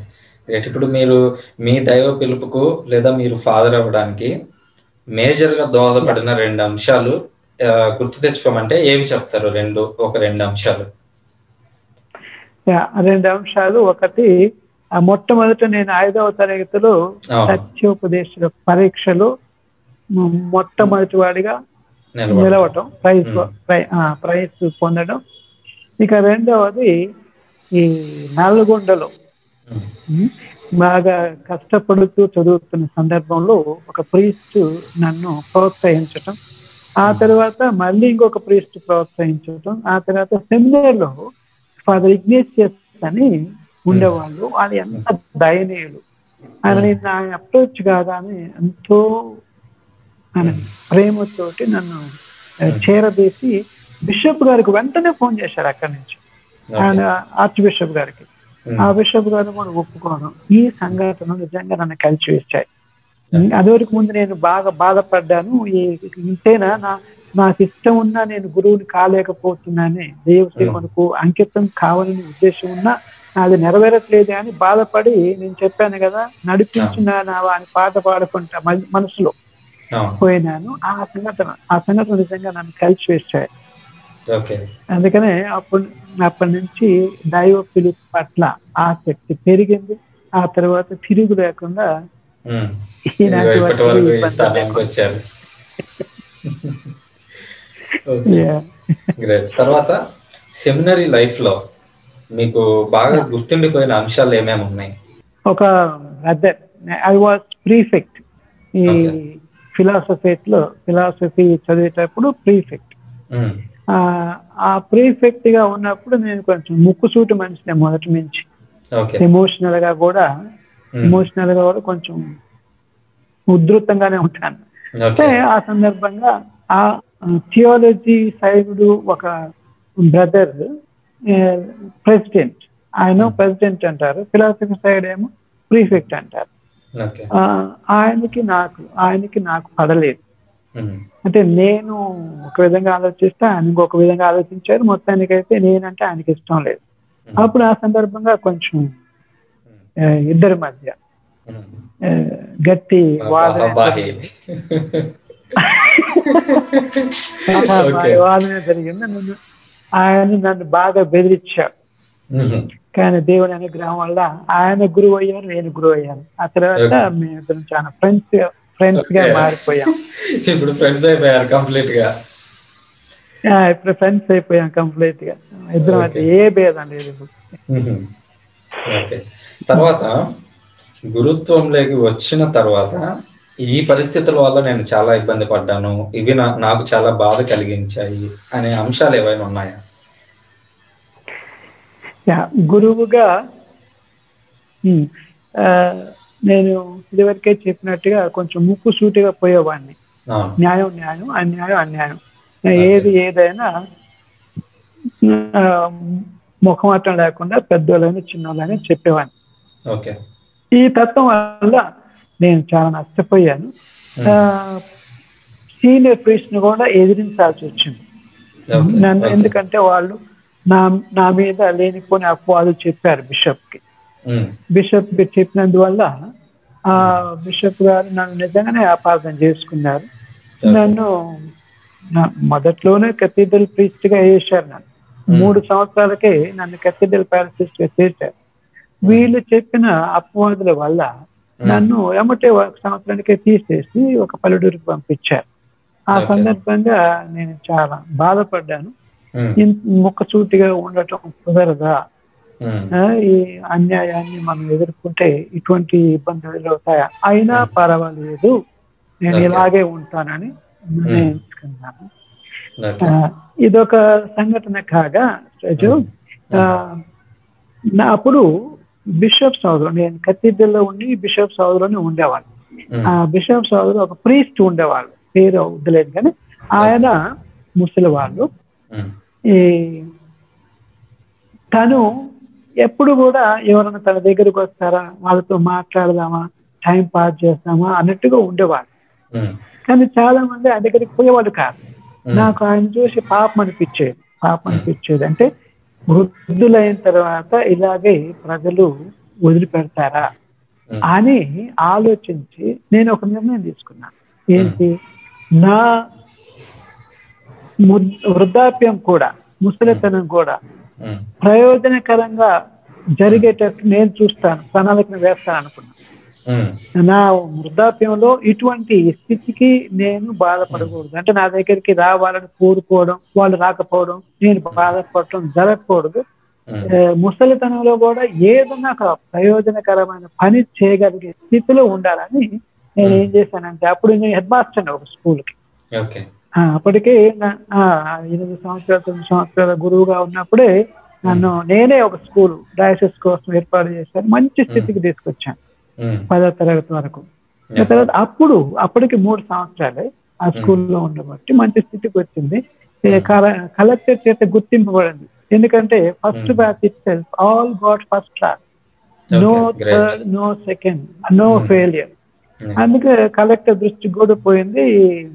రైట్ ఇప్పుడు మీరు మీ దైవ పిలుపుకు లేదా మీరు ఫాదర్ అవ్వడానికి మేజర్ గా దోహదపడిన రెండు అంశాలు ఆ, గుర్తు తెచ్చుకోమంటే ఏవి చెప్తారు రెండు ఒక రెండు అంశాలు యా, రెండు అంశాలు ఒకటి ఆ మొట్టమొదట నేను ఐదవ తరగతిలో అవును. సత్యోపదేశ పరీక్షలో మ- మొట్టమొదటి వాడిగా నిలబడటం. నిలవటం ప్రైజ్ మ్మ్. ప్రై- ఆ, ప్రైజ్ పొందడం ఇక రెండవది ఈ నల్గొండలో ఉమ్, మ్మ్. బాగా కష్టపడుతూ చదువుతున్న సందర్భంలో ఒక ప్రీస్ట్ నన్ను ప్రోత్సహించటం ఆ తర్వాత మళ్ళీ ఇంకొక ప్రీస్ట్ ప్రోత్సహించటం ఆ తర్వాత సెమినార్లో ఫాదర్ ఇగ్నేషియస్ అని ఉండేవాళ్ళు అది ఎంత దయనీయులు ఆయన నా అప్రోచ్ కాగానే ఎంతో ఆయన ప్రేమతోటి నన్ను ఆ, చేరదీసి బిషప్ గారికి వెంటనే ఫోన్ చేశారు అక్కడి నుంచి ఆయన ఆర్చ్ బిషప్ గారికి ఉమ్, ఆ బిషప్ గారు కూడా ఒప్పుకోవడం ఈ సంఘటన నిజంగా నన్ను కలిసి వేశాయి అదివరకు ముందు నేను బాగా బాధపడ్డాను ఈ ఇంతేనా నా నాకు ఇష్టం ఉన్నా నేను గురువుని కాలేకపోతున్నానే దేవ సేవకు అంకితం కావాలని ఉద్దేశం ఉన్నా అది నెరవేరట్లేదే అని బాధపడి నేను చెప్పాను కదా నడిపించిన నా వాని పాట పాడుకుంటా మన- మనసులో అవును. పోయినాను ఆ సంఘటన ఆ సంఘటన నిజంగా నన్ను కలిసి వేశాయి ఓకే అందుకనే అప్పుడు అప్పటి నుంచి దైవ పిలుపు పట్ల ఆసక్తి పెరిగింది ఆ తర్వాత తిరుగు లేకుండా ఉమ్, ఈనాటి ఇదిగో ఇప్పటి వరకు వరకు ఈ ఇబ్బంది స్థానానికి వచ్చారు ఓకే Yeah. గ్రేట్ తర్వాత సెమినరీ లైఫ్ లో మీకు బాగా గుర్తుండిపోయిన అంశాలు ఏమేమి ఉన్నాయి ఒక అదర్ ఐ వాజ్ ప్రీఫెక్ట్ ఈ Okay. ఫిలాసఫీలో ఫిలాసఫీ చదివేటప్పుడు ప్రీఫెక్ట్ ఉమ్, ఆ ప్రీఫెక్ట్ గా ఉన్నప్పుడు నేను కొంచెం ముక్కుసూటి మనిషిని మొదటి నుంచి ఓకే ఎమోషనల్ గా కూడా ఉమ్, ఎమోషనల్ గా కూడా కొంచెం ఉధృతంగానే ఉంటాను ఓకే అంటే ఆ సందర్భంగా ఆ థియాలజీ సైడ్ ఒక బ్రదర్ ప్రెసిడెంట్ ఆయన ప్రెసిడెంట్ అంటారు ఫిలాసఫీ సైడ్ ఏమో ప్రీఫెక్ట్ అంటారు ఓకే ఆ, ఆయనకి నాకు ఆయనకి నాకు పడలేదు ఉమ్, అంటే నేను ఒక విధంగా ఆలోచిస్తే ఆయన ఇంకొక విధంగా ఆలోచించారు మొత్తానికైతే నేనంటే ఆయనకి ఇష్టం లేదు ఉమ్, అప్పుడు ఆ సందర్భంగా కొంచెం ఆ, ఇద్దరి మధ్య ఉమ్. ఆ, గట్టి వాదన బాహి ఓకే వాదన జరిగింది నన్ను ఆయన నన్ను బాగా బెదిరించాడు ఉమ్, కానీ దేవుని అనుగ్రహం వల్ల ఆయన గురువు అయ్యారు నేను గురువు అయ్యాను ఆ తర్వాత Okay. మేమిద్దరం చాలా ఫ్రెండ్స్ ఫ్రెండ్స్ గా Okay. మారిపోయాం ఇప్పుడు ఫ్రెండ్స్ అయిపోయారు కంప్లీట్ గా ఆ, ఇప్పుడు ఫ్రెండ్స్ అయిపోయాం కంప్లీట్ గా ఇద్దరం అయితే Okay. ఏ భేదం లేదు ఇప్పుడు. ఉమ్, ఓకే తర్వాత గురుత్వంలోకి వచ్చిన తర్వాత ఈ పరిస్థితుల వల్ల నేను చాలా ఇబ్బంది పడ్డాను ఇవి నా- నాకు చాలా బాధ కలిగించాయి అనే అంశాలు ఏవైనా ఉన్నాయా యా, గురువుగా ఉమ్, ఆ, నేను ఇదివరకే చెప్పినట్టుగా కొంచెం ముక్కు సూటిగా పోయేవాడిని అవును న్యాయం న్యాయం అన్యాయం అన్యాయం ఏది ఏదైనా ఆ, ముఖమాటం లేకుండా పెద్దోళ్ళని చిన్నోళ్ళని చెప్పేవాడిని ఓకే ఈ తత్వం వల్ల నేను చాలా నష్టపోయాను సీనియర్ ప్రీస్ట్ ని కూడా ఎదిరించాల్సి వచ్చింది ఓకే నన్ను ఓకే. ఎందుకంటే వాళ్ళు నా నా మీద లేనిపోని అపవాదులు చెప్పారు బిషప్ కి ఉమ్, బిషప్ కి చెప్పినందువల్ల ఆ బిషప్ గారు నన్ను నిజంగానే అపార్థం చేసుకున్నారు నన్ను నా- మొదట్లోనే కెథీడ్రల్ ప్రీస్ట్ గా వేశారు నన్ను మూడు సంవత్సరాలకే నన్ను కెథీడ్రల్ ప్యారసిస్ట్ గా చేశారు వీళ్ళు చెప్పిన అపవాదుల వల్ల నన్ను ఎమ్మటే ఒక సంవత్సరానికే తీసేసి ఒక పల్లెటూరికి పంపించారు ఆ Okay. సందర్భంగా నేను చాలా బాధపడ్డాను ఉమ్, ఇంత ముక్కసూటిగా ఉండటం కుదరదా ఉమ్, ఆ, ఈ అన్యాయాన్ని మనం ఎదుర్కొంటే ఇటువంటి ఇబ్బందులు ఎదురవుతాయా అయినా పర్వాలేదు నేను Okay. ఇలాగే ఉంటానని నిర్ణయించుకున్నాను ఓకే ఆ, ఇదొక సంఘటన కాగా రాజు ఆ, నా అప్పుడు బిషప్ సోదరు నేను కత్తీడ్రల్లో ఉండి బిషప్ సోదరుని ఉండేవాళ్ళు ఉమ్, ఆ బిషప్ సోదరు ఒక ప్రీస్ట్ ఉండేవాళ్ళు పేరు వద్దులేదు కానీ ఆయన ముసలి వాళ్ళు ఉమ్, ఈ తను ఎప్పుడు కూడా ఎవరైనా తన దగ్గరకు వస్తారా వాళ్ళతో మాట్లాడదామా టైం పాస్ చేస్తామా అన్నట్టుగా ఉండేవాడు ఉమ్, కానీ చాలా మంది ఆ దగ్గరికి పోయేవాడు కాదు ఉమ్, నాకు ఆయన చూసి పాపం అనిపించేది పాపం అనిపించేది అంటే వృద్ధులైన తర్వాత ఇలాగే ప్రజలు వదిలిపెడతారా అని ఆలోచించి నేను ఒక నిర్ణయం తీసుకున్నాను ఏంటి నా ము- వృద్ధాప్యం కూడా ముసలితనం కూడా ప్రయోజనకరంగా జరిగేటట్టు నేను చూస్తాను ప్రణాళికను వేస్తాను అనుకున్నాను నా వృద్ధాప్యంలో ఇటువంటి స్థితికి నేను బాధపడకూడదు అంటే నా దగ్గరికి రావాలని కోరుకోవడం వాళ్ళు రాకపోవడం నేను బాధపడటం జరగకూడదు ఏ, ముసలితనంలో కూడా ఏదైనా ఒక ప్రయోజనకరమైన పని చేయగలిగే స్థితిలో ఉండాలని నేను ఏం చేశానంటే అప్పుడు నేను హెడ్ మాస్టర్ ఒక స్కూల్కి ఓకే ఆ, అప్పటికే నా- ఆ, ఎనిమిది సంవత్సరాలు తొమ్మిది సంవత్సరాల గురువుగా ఉన్నప్పుడే నన్ను నేనే ఒక స్కూల్ డయాసిస్ కోసం ఏర్పాటు చేశాను మంచి స్థితికి తీసుకొచ్చాను పదో తరగతి వరకు ఆ తర్వాత అప్పుడు అప్పటికి మూడు సంవత్సరాలే ఆ స్కూల్లో ఉండబట్టి మంచి స్థితికి వచ్చింది ఏ కల- కలెక్టర్ చేత గుర్తింపబడింది ఎందుకంటే first batch itself all got first class no Okay, great. Third no second no Hmm. Failure అందుకే కలెక్టర్ దృష్టికి కూడా పోయింది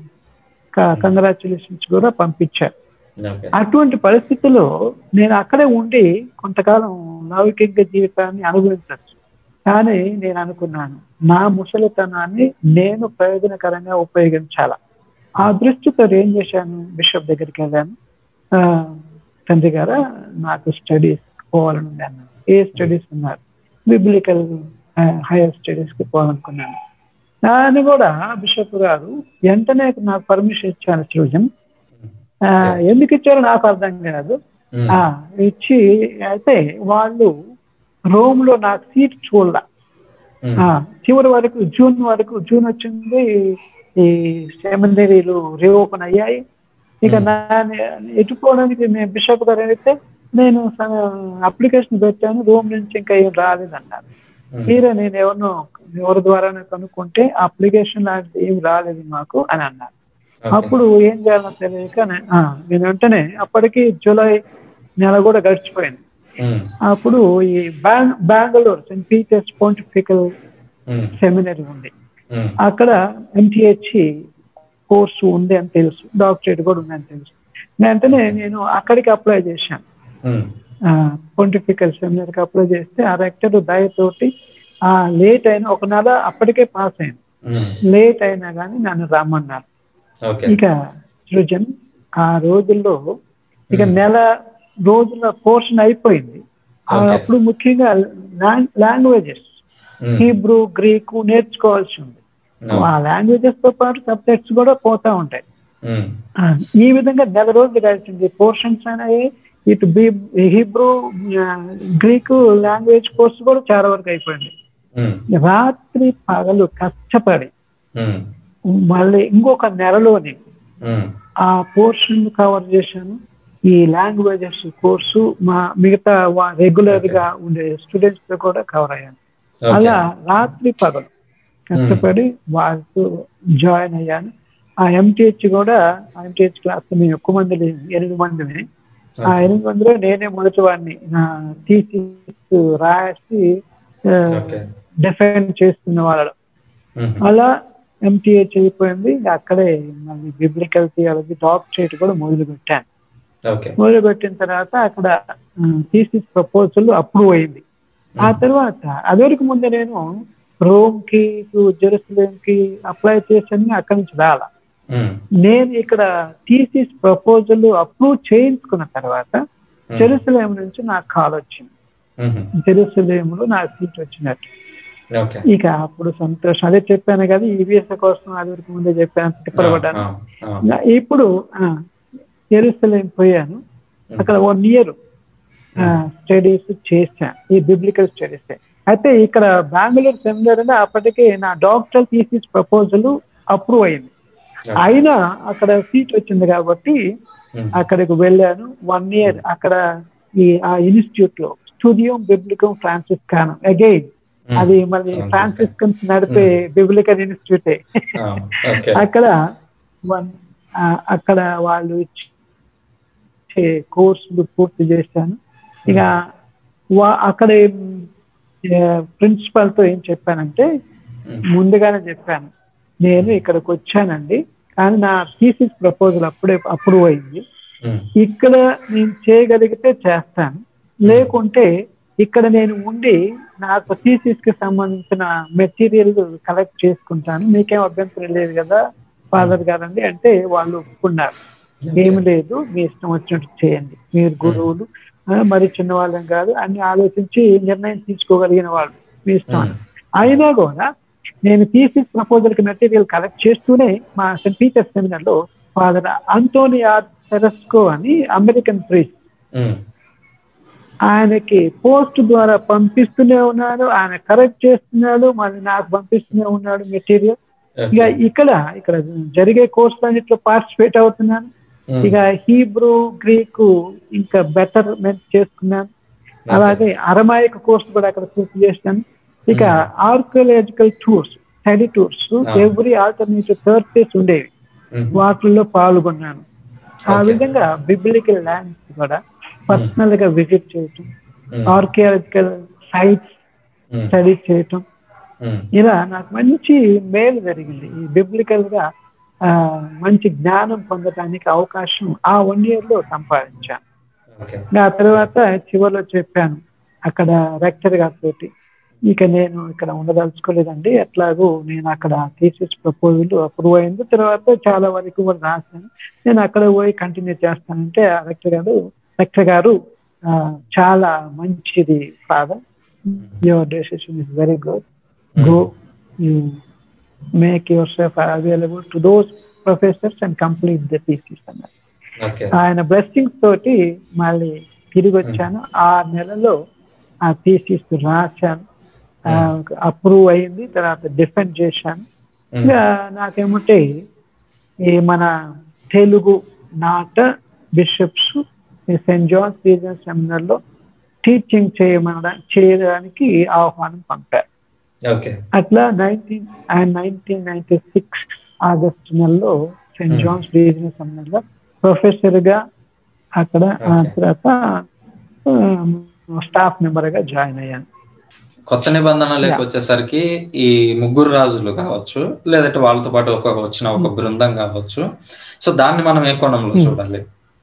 కంగ్రాచులేషన్స్ కూడా పంపించారు ఓకే అటువంటి పరిస్థితుల్లో నేను అక్కడే ఉండి కొంతకాలం లౌకిక జీవితాన్ని అనుభవించవచ్చు కానీ నేను అనుకున్నాను నా ముసలితనాన్ని నేను ప్రయోజనకరంగా ఉపయోగించాల ఆ దృష్టితో ఏం చేశాను బిషప్ దగ్గరికి వెళ్ళాను ఆ, తండ్రి గారా నాకు స్టడీస్ పోవాలని ఉంది అన్నాను ఏ స్టడీస్ ఉన్నారు బిబ్లికల్ హైయర్ స్టడీస్ కి పోవాలనుకున్నాను దాన్ని కూడా బిషప్ గారు వెంటనే నాకు పర్మిషన్ ఇచ్చాను సృజన్ ఆ, ఎందుకు ఇచ్చారో నాకు అర్థం కాదు ఆ, ఇచ్చి అయితే వాళ్ళు రోమ్ లో నాకు సీట్ చూడాల ఆ, చివరి వరకు జూన్ వరకు జూన్ వచ్చింది ఈ సెమినరీలు రీఓపెన్ అయ్యాయి ఇక నా ఎటుకోవడానికి నేను బిషప్ గారు అయితే నేను అప్లికేషన్ పెట్టాను రోమ్ నుంచి ఇంకా ఏం రాలేదన్నారు మీరే నేను ఎవరినో ఎవరి ద్వారా కనుక్కుంటే అప్లికేషన్ లాంటిది ఏం రాలేదు మాకు అని అన్నారు అప్పుడు ఏం చేయాలో తెలియక నే- ఆ, నేను వెంటనే అప్పటికి జూలై నెల కూడా గడిచిపోయింది అప్పుడు ఈ బ్యాంగ్ Bengaluru saint Peter's pontifical seminary ఉంది అక్కడ ఎంటీహెచ్ కోర్సు ఉంది అని తెలుసు డాక్టరేట్ కూడా ఉందని తెలుసు వెంటనే నేను అక్కడికి అప్లై చేశాను పొంటిఫికల్ సెమినర్కి అప్లై చేస్తే ఆ రెక్టర్ దయతోటి ఆ లేట్ అయినా ఒక నెల అప్పటికే పాస్ అయింది లేట్ అయినా కానీ నన్ను రమ్మన్నారు ఓకే ఇక సృజన్ ఆ రోజుల్లో ఇక నెల రోజుల పోర్షన్ అయిపోయింది ఆ Okay. అప్పుడు ముఖ్యంగా లాంగ్వేజెస్ హీబ్రూ గ్రీకు నేర్చుకోవాల్సి ఉంది ఆ లాంగ్వేజెస్ తో పాటు సబ్జెక్ట్స్ కూడా పోతా ఉంటాయి ఆ, ఈ విధంగా నెల రోజులు గడిచింది పోర్షన్స్ అనేవి ఇటు బీ హీబ్రూ గ్రీకు లాంగ్వేజ్ కోర్స్ కూడా చాలా వరకు అయిపోయింది రాత్రి పగలు కష్టపడి మళ్ళీ ఇంకొక నెలలోని ఆ పోర్షన్ కవర్ చేశాను ఈ లాంగ్వేజెస్ కోర్సు మా మిగతా రెగ్యులర్ గా ఉండే స్టూడెంట్స్ తో కూడా కవర్ అయ్యాను అలా రాత్రి పగలు కష్టపడి వాళ్ళతో జాయిన్ అయ్యాను ఆ ఎంటీహెచ్ కూడా ఎంటీహెచ్ క్లాస్ మేము ఎక్కువ మంది లేము, ఎనిమిది మందిని ఆ ఎనిమిది మందిలో నేనే మొదటి వాడిని నా థీసిస్ రాసి Okay. డిఫెండ్ చేస్తున్న వాళ్ళలో అలా ఎంటీహెచ్ అయిపోయింది ఇంకా అక్కడే మళ్ళీ బిబ్లికల్ థియాలజీ డాక్టరేట్ కూడా మొదలు పెట్టాను ఓకే మొదలు పెట్టిన తర్వాత అక్కడ థీసిస్ ప్రపోజల్ అప్రూవ్ అయింది ఆ తర్వాత అదివరకు ముందే నేను రోమ్ కి జెరూసలేం కి అప్లై చేసాను అక్కడి నుంచి రాలా నేను ఇక్కడ థీసిస్ ప్రపోజల్ అప్రూవ్ చేయించుకున్న తర్వాత జెరూసలేం నుంచి నాకు కాల్ వచ్చింది జెరూసలేంలో నాకు సీట్ వచ్చినట్టు ఓకే ఇక అప్పుడు సంతోషం అదే చెప్పాను కదా ఈ వీసా కోసం అది వరకు ముందే చెప్పాను తిప్పబడ్డాను ఇప్పుడు జెరూసలేం పోయాను అక్కడ వన్ ఇయర్ స్టడీస్ చేశాను ఈ బిబ్లికల్ స్టడీస్ అయితే ఇక్కడ బెంగళూరు సెమినార్ అప్పటికే నా డాక్టర్ థీసిస్ ప్రపోజల్ అప్రూవ్ అయింది అయినా అక్కడ సీట్ వచ్చింది కాబట్టి అక్కడికి వెళ్ళాను వన్ ఇయర్ అక్కడ ఈ ఆ ఇన్స్టిట్యూట్ లో స్టూడియో బిబ్లికం ఫ్రాన్సిస్కానం అగైన్ అది మళ్ళీ ఫ్రాన్సిస్కన్స్ నడిపే బిబ్లికల్ ఇన్స్టిట్యూటే ఓకే అక్కడ వన్ ఆ, అక్కడ వాళ్ళు ఇచ్చే కోర్సులు పూర్తి చేశాను ఇక వా- అక్కడ ప్రిన్సిపల్ తో ఏం చెప్పానంటే ముందుగానే చెప్పాను నేను ఇక్కడికి వచ్చానండి కానీ నా థీసిస్ ప్రపోజల్ అప్పుడే అప్రూవ్ అయింది ఇక్కడ నేను చేయగలిగితే చేస్తాను లేకుంటే ఇక్కడ నేను ఉండి నాకు థీసిస్ కి సంబంధించిన మెటీరియల్ కలెక్ట్ చేసుకుంటాను మీకేం అభ్యంతరం లేదు కదా ఫాదర్ గారండి అంటే వాళ్ళు ఒప్పుకున్నారు ఏమి లేదు మీ ఇష్టం వచ్చినట్టు చేయండి మీరు గురువులు ఆ, మరి చిన్నవాళ్ళం కాదు అన్ని ఆలోచించి నిర్ణయం తీసుకోగలిగిన వాళ్ళు మీ ఇష్టం అని. అయినా కూడా నేను థీసిస్ ప్రపోజల్ కి మెటీరియల్ కలెక్ట్ చేస్తూనే మా సెంట్ పీటర్ సెమినార్ లో ఫాదర్ అంటోని ఆర్ సెరస్కో అని అమెరికన్ ప్రీస్ట్ ఉమ్, ఆయనకి పోస్ట్ ద్వారా పంపిస్తూనే ఉన్నాడు ఆయన కరెక్ట్ చేస్తున్నాడు మళ్ళీ నాకు పంపిస్తూనే ఉన్నాడు మెటీరియల్ ఇక ఓకే. ఇక్కడ ఇక్కడ జరిగే కోర్స్ అన్నిట్లో పార్టిసిపేట్ అవుతున్నాను ఉమ్, ఇక హీబ్రూ గ్రీకు ఇంకా బెటర్ చేసుకున్నాను అలాగే అరమాయిక కోర్స్ కూడా అక్కడ పూర్తి చేస్తాను ఇక archaeological tours study tours Ah. Every alternative Thursdays ఉండేవి ఉమ్, వాటిల్లో పాల్గొన్నాను ఆ Okay. విధంగా బిబ్లికల్ ల్యాండ్స్ కూడా పర్సనల్ గా విజిట్ చేయటం ఉమ్, ఆర్కియాలజికల్ సైట్స్ ఉమ్, స్టడీ చేయటం ఉమ్, ఇలా నాకు మంచి మేలు జరిగింది ఈ బిబ్లికల్ గా ఆ, మంచి జ్ఞానం పొందడానికి అవకాశం ఆ వన్ ఇయర్ లో సంపాదించాను ఓకే. ఆ తర్వాత చివరిలో చెప్పాను అక్కడ రెక్టర్ గారితో ఇక నేను ఇక్కడ ఉండదలుచుకోలేదండి ఎట్లాగో నేను అక్కడ థీసిస్ ప్రపోజల్ అప్రూవ్ అయింది తర్వాత చాలా వరకు కూడా రాశాను నేను అక్కడ పోయి కంటిన్యూ చేస్తానంటే ఆ రెక్టర్ గారు రెక్టర్ గారు ఆ, చాలా మంచిది father your decision is very good go make yourself available to those professors and complete the thesis అన్నారు ఓకే. ఆయన బ్లెస్సింగ్స్ తోటి మళ్ళీ తిరిగి వచ్చాను ఆ నెలలో ఆ థీసిస్ రాశాను అప్రూవ్ అయింది తర్వాత డిఫెండ్ చేశాను ఉమ్, ఇక నాకేమంటే ఈ మన తెలుగు నాట bishops saint John's region seminar లో టీచింగ్ చేయమన చేయడానికి ఆహ్వానం పంపారు ఓకే. అట్లా nineteen and nineteen ninety six August నెలలో saint Hmm. John's regional seminar లో ప్రొఫెసర్ గా అక్కడ ఆ Okay. తర్వాత స్టాఫ్ మెంబర్ గా జాయిన్ అయ్యాను కొత్త నిబంధనలకు వచ్చేసరికి ఈ ముగ్గురు రాజులు కావచ్చు లేదంటే వాళ్ళతో పాటు ఒక వచ్చిన ఒక బృందం కావచ్చు సో దాన్ని మనం ఏ కోణంలో Hmm. చూడాలి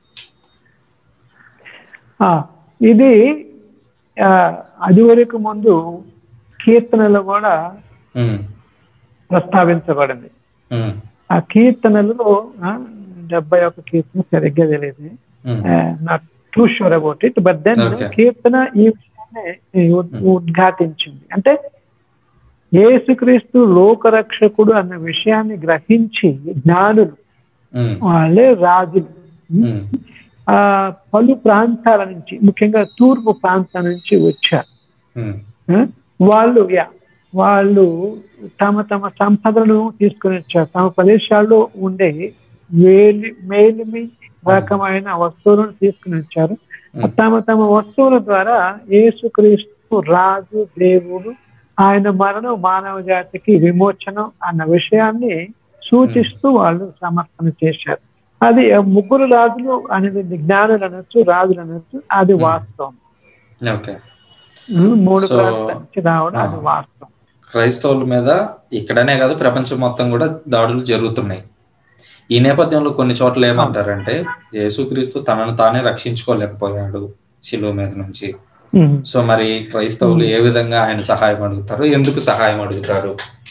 ఆ, ఇది ఆ, అది వరకు ముందు కీర్తనలు కూడా ఉమ్, ప్రస్తావించబడింది ఉమ్, ఆ కీర్తనలలో ఆ, డెబ్బై ఒక కీర్తన సరిగ్గా తెలియదు ఉమ్, not too sure about it but then Okay. కీర్తన ఈ విషయాన్ని ఉద్- ఉద్ఘాటించింది అంటే యేసుక్రీస్తు లోకరక్షకుడు అన్న విషయాన్ని గ్రహించి జ్ఞానులు ఉమ్, వాళ్ళే రాజులు ఉమ్, ఆ పలు ప్రాంతాల నుంచి ముఖ్యంగా తూర్పు ప్రాంతాల నుంచి వచ్చారు ఉమ్, ఆ, వాళ్ళు యా వాళ్ళు తమ తమ సంపదలను తీసుకుని వచ్చారు తమ ప్రదేశాల్లో ఉండే వేలి మేలిమి రకమైన వస్తువులను తీసుకుని వచ్చారు ఉమ్, తమ తమ వస్తువుల ద్వారా యేసుక్రీస్తు రాజు దేవుడు ఆయన మరణం మానవ జాతికి విమోచనం అన్న విషయాన్ని సూచిస్తూ వాళ్ళు సమర్పణ చేశారు అది ఆ ముగ్గురు రాజులు అనేది జ్ఞానులు అనొచ్చు రాజులు అనొచ్చు అది Hmm. వాస్తవం ఓకే ఉమ్, మూడు So, ప్రాంతాల నుంచి రావడం అది ah. వాస్తవం క్రైస్తవుల మీద ఇక్కడనే కాదు ప్రపంచం మొత్తం కూడా దాడులు జరుగుతున్నాయి ఈ నేపథ్యంలో కొన్ని చోట్ల ఏమంటారంటే యేసుక్రీస్తు తనను తానే రక్షించుకోలేకపోయాడు శిలువ మీద నుంచి ఉమ్. సో మరి క్రైస్తవులు ఏ విధంగా ఆయన సహాయం అడుగుతారు ఎందుకు సహాయం అడుగుతారు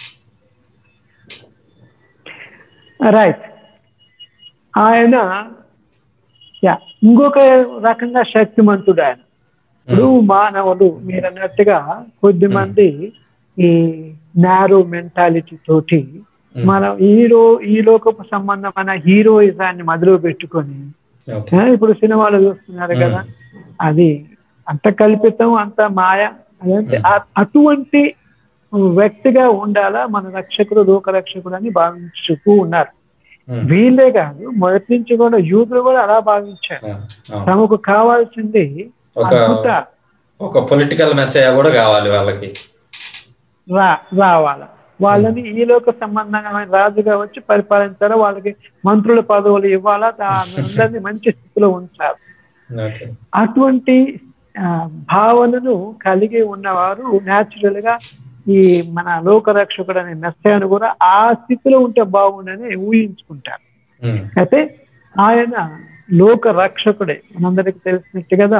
రైట్ ఆయన యా ఇంకొక రకంగా శక్తిమంతుడు ఆయన ఇప్పుడు మానవులు మీరు అన్నట్టుగా కొద్ది మంది ఈ నారో మెంటాలిటీ తోటి ఉమ్, మనం హీరో ఈ లోకపు సంబంధమైన హీరోయిజాన్ని మదిలో పెట్టుకొని ఓకే. ఆ, ఇప్పుడు సినిమాలు చూస్తున్నారు కదా అది అంత కల్పితం అంత మాయ అదంటే Hmm. అ- అటువంటి వ్యక్తిగా ఉండాలా మన రక్షకుడు లోక రక్షకుడు అని భావించుతూ ఉన్నారు ఉమ్, వీళ్ళే కాదు మొదటి నుంచి కూడా యూదులు కూడా అలా భావించారు ఆ, ఆ. తమకు కావాల్సింది ఒక అద్భుత ఒక పొలిటికల్ మెసేజ్ కూడా కావాలి వాళ్ళకి రా రావాల వాళ్ళని ఈ లోక సంబంధమైన రాజుగా వచ్చి పరిపాలించాలా వాళ్ళకి మంత్రుల పదవులు ఇవ్వాలా దా- అందరినీ మంచి స్థితిలో ఉంచాలి ఓకే అటువంటి ఆ, భావనను కలిగి ఉన్నవారు న్యాచురల్ గా ఈ మన లోకరక్షకుడు అనే మెస్సయాను కూడా ఆ స్థితిలో ఉంటే బాగుండని ఊహించుకుంటారు ఉమ్, అయితే ఆయన లోక రక్షకుడే మనందరికి తెలిసినట్టు కదా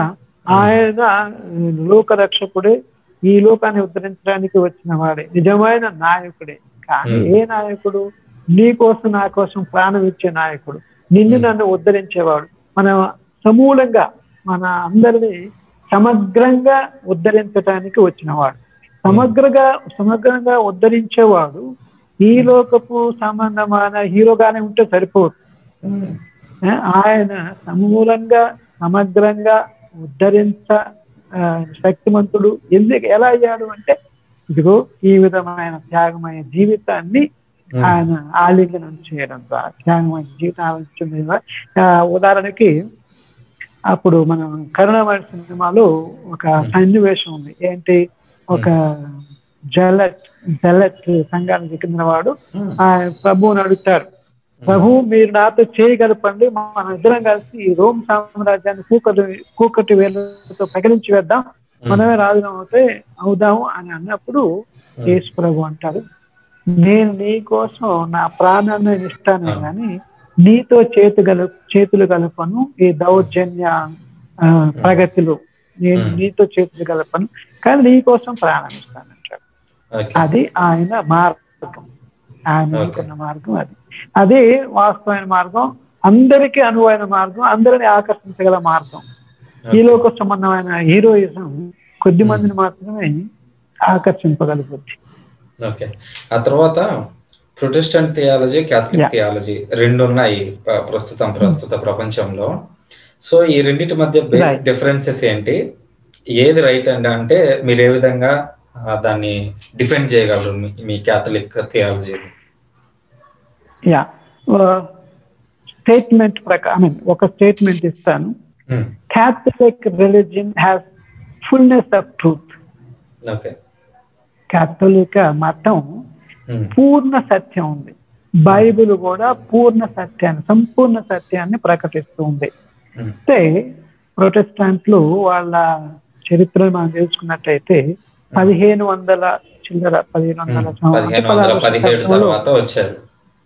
ఆయన లోక రక్షకుడే ఈ లోకాన్ని ఉద్ధరించడానికి వచ్చిన వాడే నిజమైన నాయకుడే కానీ Hmm. ఏ నాయకుడు నీ కోసం నా కోసం ప్రాణం ఇచ్చే నాయకుడు నిన్ను Hmm. నన్ను ఉద్ధరించేవాడు మన సమూలంగా మన అందరినీ సమగ్రంగా ఉద్ధరించడానికి వచ్చినవాడు సమగ్రగా సమగ్రంగా ఉద్ధరించేవాడు ఈ లోకపు సంబంధమైన హీరోగానే ఉంటే సరిపోదు ఉమ్, ఏ, ఆయన సమూలంగా సమగ్రంగా ఉద్ధరించ ఆ, శక్తిమంతుడు ఎందుకు ఎలా అయ్యాడు అంటే ఇదిగో ఈ విధమైన త్యాగమైన జీవితాన్ని ఉమ్, ఆయన ఆలింగనం చేయడం ద్వారా త్యాగమైన జీవితం ఆలోచించడం ద్వారా ఆ, ఉదాహరణకి అప్పుడు మనం కరుణామయ సినిమాలో ఒక సన్నివేశం ఉంది ఏంటి ఒక జలట్ జలట్ సంఘానికి చెందిన వాడు ఉమ్, ఆ ప్రభువుని అడుగుతారు ప్రభు మీరు నాతో చేయగలపండి మన ఇద్దరం కలిసి ఈ రోమ్ సామ్రాజ్యాన్ని కూకటి కూకటి వేలతో పగిలించి వేద్దాం మనమే రాజులం అవుతే అవుదాము అని అన్నప్పుడు యేసు ప్రభు అంటారు నేను నీ కోసం నా ప్రాణాన్ని నేను ఇస్తాను కానీ నీతో చేతు గల చేతులు కలపను ఈ దౌర్జన్య ఆ, ప్రగతిలో నేను Hmm. నీతో చేతులు కలపను కానీ నీ కోసం ప్రాణం ఇస్తాను అంటాడు ఓకే అది ఆయన మార్గం ఆయన Okay. అనుకున్న మార్గం అది అదే వాస్తవమైన మార్గం అందరికీ అనువైన మార్గం అందరిని ఆకర్షించగల మార్గం ఈ లోక సంబంధమైన హీరోయిజం కొద్ది మందిని మాత్రమే ఆకర్షింపగలుగుతుంది ఓకే ఆ తర్వాత Protestant theology Catholic Yeah. Theology రెండు ఉన్నాయి ప- ప్రస్తుతం ప్రస్తుత ప్రపంచంలో సో ఈ రెండింటి మధ్య బేసిక్ Right. డిఫరెన్సెస్ ఏంటి ఏది రైట్ అండి అంటే మీరు ఏ విధంగా ఆ, దాన్ని డిఫెండ్ చేయగలరు మీ- మీ క్యాథలిక్ థియాలజీ యా స్టేట్మెంట్ ప్రకారం ఐ మీన్ ఒక స్టేట్మెంట్ ఇస్తాను Catholic religion has fullness of truth okay కాథలిక మతం పూర్ణ సత్యం ఉంది బైబిల్ కూడా పూర్ణ సత్యాన్ని సంపూర్ణ సత్యాన్ని ప్రకటిస్తూ ఉంది అయితే ప్రొటెస్టాంట్లు వాళ్ళ చరిత్రను మనం తెలుసుకున్నట్టయితే పదిహేను వందల చిల్లర పదిహేను వందల పదిహేను వందల పదిహేడు తర్వాత వచ్చారు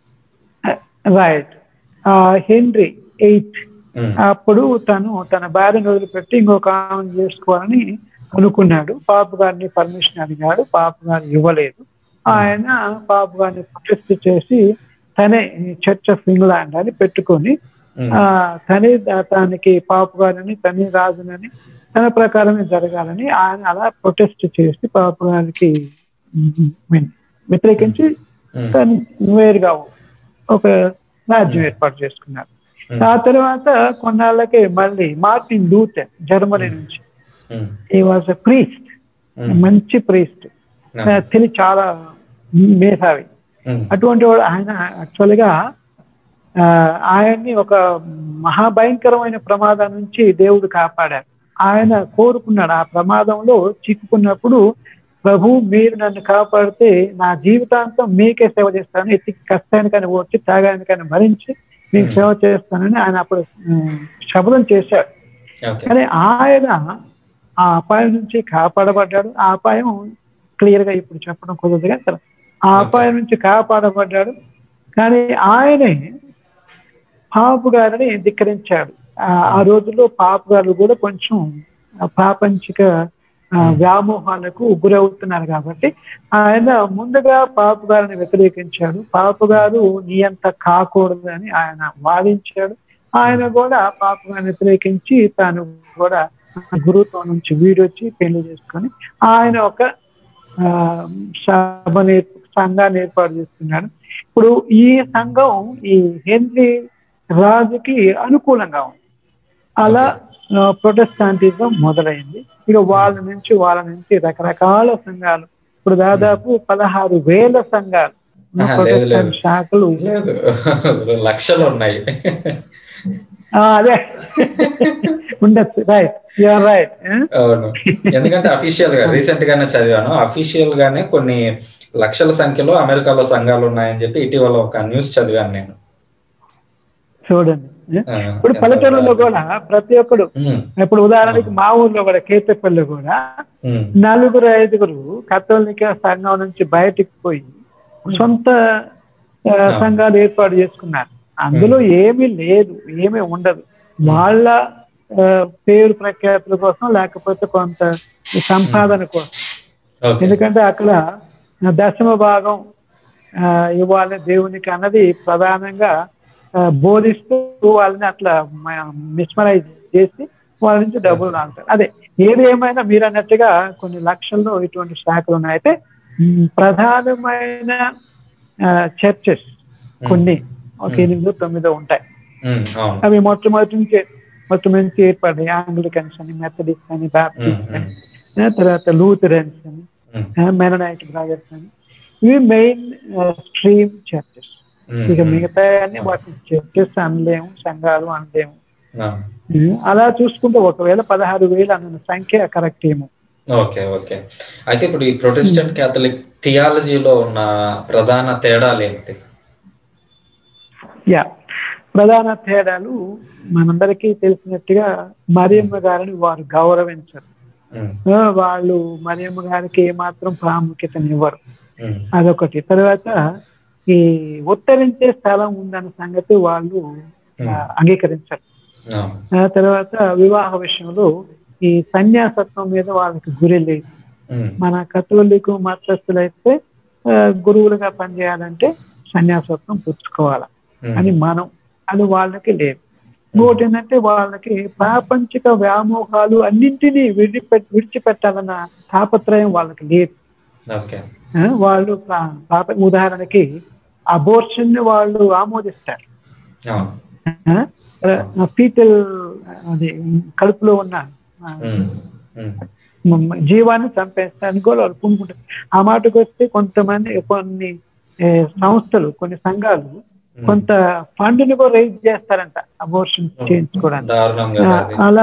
రైట్ హెన్రీ ఎయిత్ ఉమ్, అప్పుడు తను తన భార్యను వదిలిపెట్టి ఇంకొక ఆమెను చేసుకోవాలని అనుకున్నాడు పాప గారిని పర్మిషన్ అడిగాడు పాప గారు ఇవ్వలేదు ఆయన పాప గారిని ప్రొటెస్ట్ చేసి తనే చర్చ్ ఆఫ్ ఇంగ్లాండ్ అని పెట్టుకొని ఉమ్, ఆ తనే దానికి పాప గారిని తనే రాజునని తన ప్రకారమే జరగాలని ఆయన అలా ప్రొటెస్ట్ చేసి పాప గారికి ఉమ్, మీన్ వ్యతిరేకించి ఉమ్, తను వేరుగా ఒక రాజ్యం ఏర్పాటు చేసుకున్నారు ఉమ్, ఆ తర్వాత కొన్నాళ్ళకి మళ్ళీ మార్టిన్ లూథర్ జర్మనీ నుంచి ఉమ్, ఈ వాజ్ ప్రీస్ట్ ఉమ్, మంచి ప్రీస్ట్ ఉమ్, తెలివి చాలా మేధావి ఉమ్, అటువంటి వాడు ఆయన యాక్చువల్ గా ఆ, ఆయన్ని ఒక మహాభయంకరమైన ప్రమాదం నుంచి దేవుడు కాపాడారు ఆయన కోరుకున్నాడు ఆ ప్రమాదంలో చిక్కుకున్నప్పుడు ప్రభు మీరు నన్ను కాపాడితే నా జీవితాంతం మీకే సేవ చేస్తాను ఎత్తి కష్టానికని వచ్చి త్యాగానికని భరించి మీకు సేవ చేస్తానని ఆయన అప్పుడు ఉమ్, శపథం చేశాడు ఓకే కానీ ఆయన ఆ అపాయం నుంచి కాపాడబడ్డాడు ఆ అపాయం క్లియర్ గా ఇప్పుడు చెప్పడం కుదరదు కానీ సరే, ఆ అపాయం నుంచి కాపాడబడ్డాడు కానీ ఆయనే పాపు గారిని ధిక్కరించాడు ఆ ఆ రోజుల్లో పాపు గారు కూడా కొంచెం ఆ ప్రాపంచిక ఆ, వ్యామోహాలకు గురవుతున్నారు కాబట్టి ఆయన ముందుగా పాపు గారిని వ్యతిరేకించాడు పాపు గారు నీ అంత కాకూడదు అని ఆయన వాదించాడు ఆయన కూడా పాప గారిని వ్యతిరేకించి తాను కూడా గురువుతో నుంచి వీడొచ్చి పెళ్లి చేసుకొని ఆయన ఒక ఆ, సభని సంఘాన్ని ఏర్పాటు చేసుకున్నాడు ఇప్పుడు ఈ సంఘం ఈ హెన్రీ రాజుకి అనుకూలంగా ఉంది అలా ప్రొటెస్టాంటిజం మొదలైంది ఇక వాళ్ళ నుంచి వాళ్ళ నుంచి రకరకాల సంఘాలు ఇప్పుడు దాదాపు పదహారు వేల సంఘాలు ఆహా, లేదు, లేదు. ప్రొటెస్టాంట్ శాఖలు లేదు లక్షలు ఉన్నాయి ఆ, అదే ఉండొచ్చు రైట్ యూఆర్ రైట్ అవును ఎందుకంటే అఫీషియల్ గా రీసెంట్ గానే చదివాను అఫీషియల్ గానే కొన్ని లక్షల సంఖ్యలో అమెరికాలో సంఘాలు ఉన్నాయని చెప్పి ఇటీవల ఒక న్యూస్ చదివాను నేను చూడండి ఆ, ఇప్పుడు ఎంత పల్లెటూరులో బాగుంది. కూడా ప్రతి ఒక్కడు ఉమ్, ఇప్పుడు ఉదాహరణకి మా ఊర్లో కూడా కేతపల్లి కూడా ఉమ్, నలుగురు ఐదుగురు కథోలిక సంఘం నుంచి బయటికి పోయి సొంత ఆ, సంఘాలు ఏర్పాటు చేసుకున్నారు అందులో ఏమీ లేదు ఏమీ ఉండదు వాళ్ళ ఆ, పేరు ప్రఖ్యాతుల కోసం లేకపోతే కొంత సంపాదన కోసం ఓకే ఎందుకంటే అక్కడ దశమ భాగం ఆ, ఇవ్వాలి దేవునికి అన్నది ప్రధానంగా ఆ, బోధిస్తూ వాళ్ళని అట్లా మిస్మరైజ్ చేసి వాళ్ళ నుంచి డబ్బులు లాగుతారు అదే ఏది ఏమైనా మీరు అన్నట్టుగా కొన్ని లక్షల్లో ఇటువంటి శాఖలు ఉన్నాయి అయితే మ్, ప్రధానమైన చర్చెస్ కొన్ని ఒక ఎనిమిది తొమ్మిదో ఉంటాయి ఉమ్, అవును అవి మొట్టమొదటి నుంచి మొట్టమొదటి నుంచి ఏర్పడ్డాయి ఆంగ్లికన్స్ అని మెథడిస్ట్ అని ఉమ్, బాప్టిస్ట్ ఉమ్, అని ఆ, తర్వాత లూథరన్స్ అని ఉమ్, మెననైట్ బ్రదర్స్ అని ఇవి మెయిన్ స్ట్రీమ్ చర్చెస్ ఉమ్, ఇక ఉమ్, మిగతా అన్ని వాటి చర్చెస్ అనలేము సంఘాలు అనలేము అవును. ఉమ్, అలా చూసుకుంటే ఒకవేళ పదహారు వేలు అన్న సంఖ్య కరెక్ట్ ఏమో ఓకే ఓకే అయితే ఇప్పుడు ఈ ప్రొటెస్టెంట్ క్యాథలిక్ థియాలజీలో ఉన్న ప్రధాన తేడాలు ఏంటి యా ప్రధాన తేడాలు మనందరికీ తెలిసినట్టుగా మరియమ్మ గారిని వారు గౌరవించరు ఉమ్, ఆ, వాళ్ళు మరియమ్మ గారికి ఏమాత్రం ప్రాముఖ్యతనివ్వరు ఉమ్, అదొకటి తర్వాత ఈ ఉత్తరించే స్థలం ఉందన్న సంగతి వాళ్ళు ఆ, అంగీకరించరు అవును. ఆ తర్వాత వివాహ విషయంలో ఈ సన్యాసత్వం మీద వాళ్ళకి గురి లేదు ఉమ్, మన కథోలికు మతస్థులైతే ఆ, గురువులుగా పనిచేయాలంటే సన్యాసత్వం పుచ్చుకోవాలి ఉమ్, అని మనం అది వాళ్ళకి లేదు ఇంకోటి ఏంటంటే వాళ్ళకి ప్రాపంచిక వ్యామోహాలు అన్నింటినీ విడిపె విడిచిపెట్టాలన్న తాపత్రయం వాళ్ళకి లేదు ఓకే ఆ, వాళ్ళు ప్రా- పాప ఉదాహరణకి అబోర్షన్ ని వాళ్ళు ఆమోదిస్తారు అవును ఫీటల్ అది కడుపులో ఉన్న ఆ, ఉమ్, ఉమ్, మ- జీవాన్ని చంపేస్తానికి కూడా వాళ్ళు పూనుకుంటారు ఆ మాటకు వస్తే కొంతమంది కొన్ని ఏ, సంస్థలు కొన్ని సంఘాలు ఉమ్. కొంత ఫండ్ ని కూడా రైజ్ చేస్తారంట అబోర్షన్ చేయించుకోవడానికి దారుణం ఆ, కదా అది అలా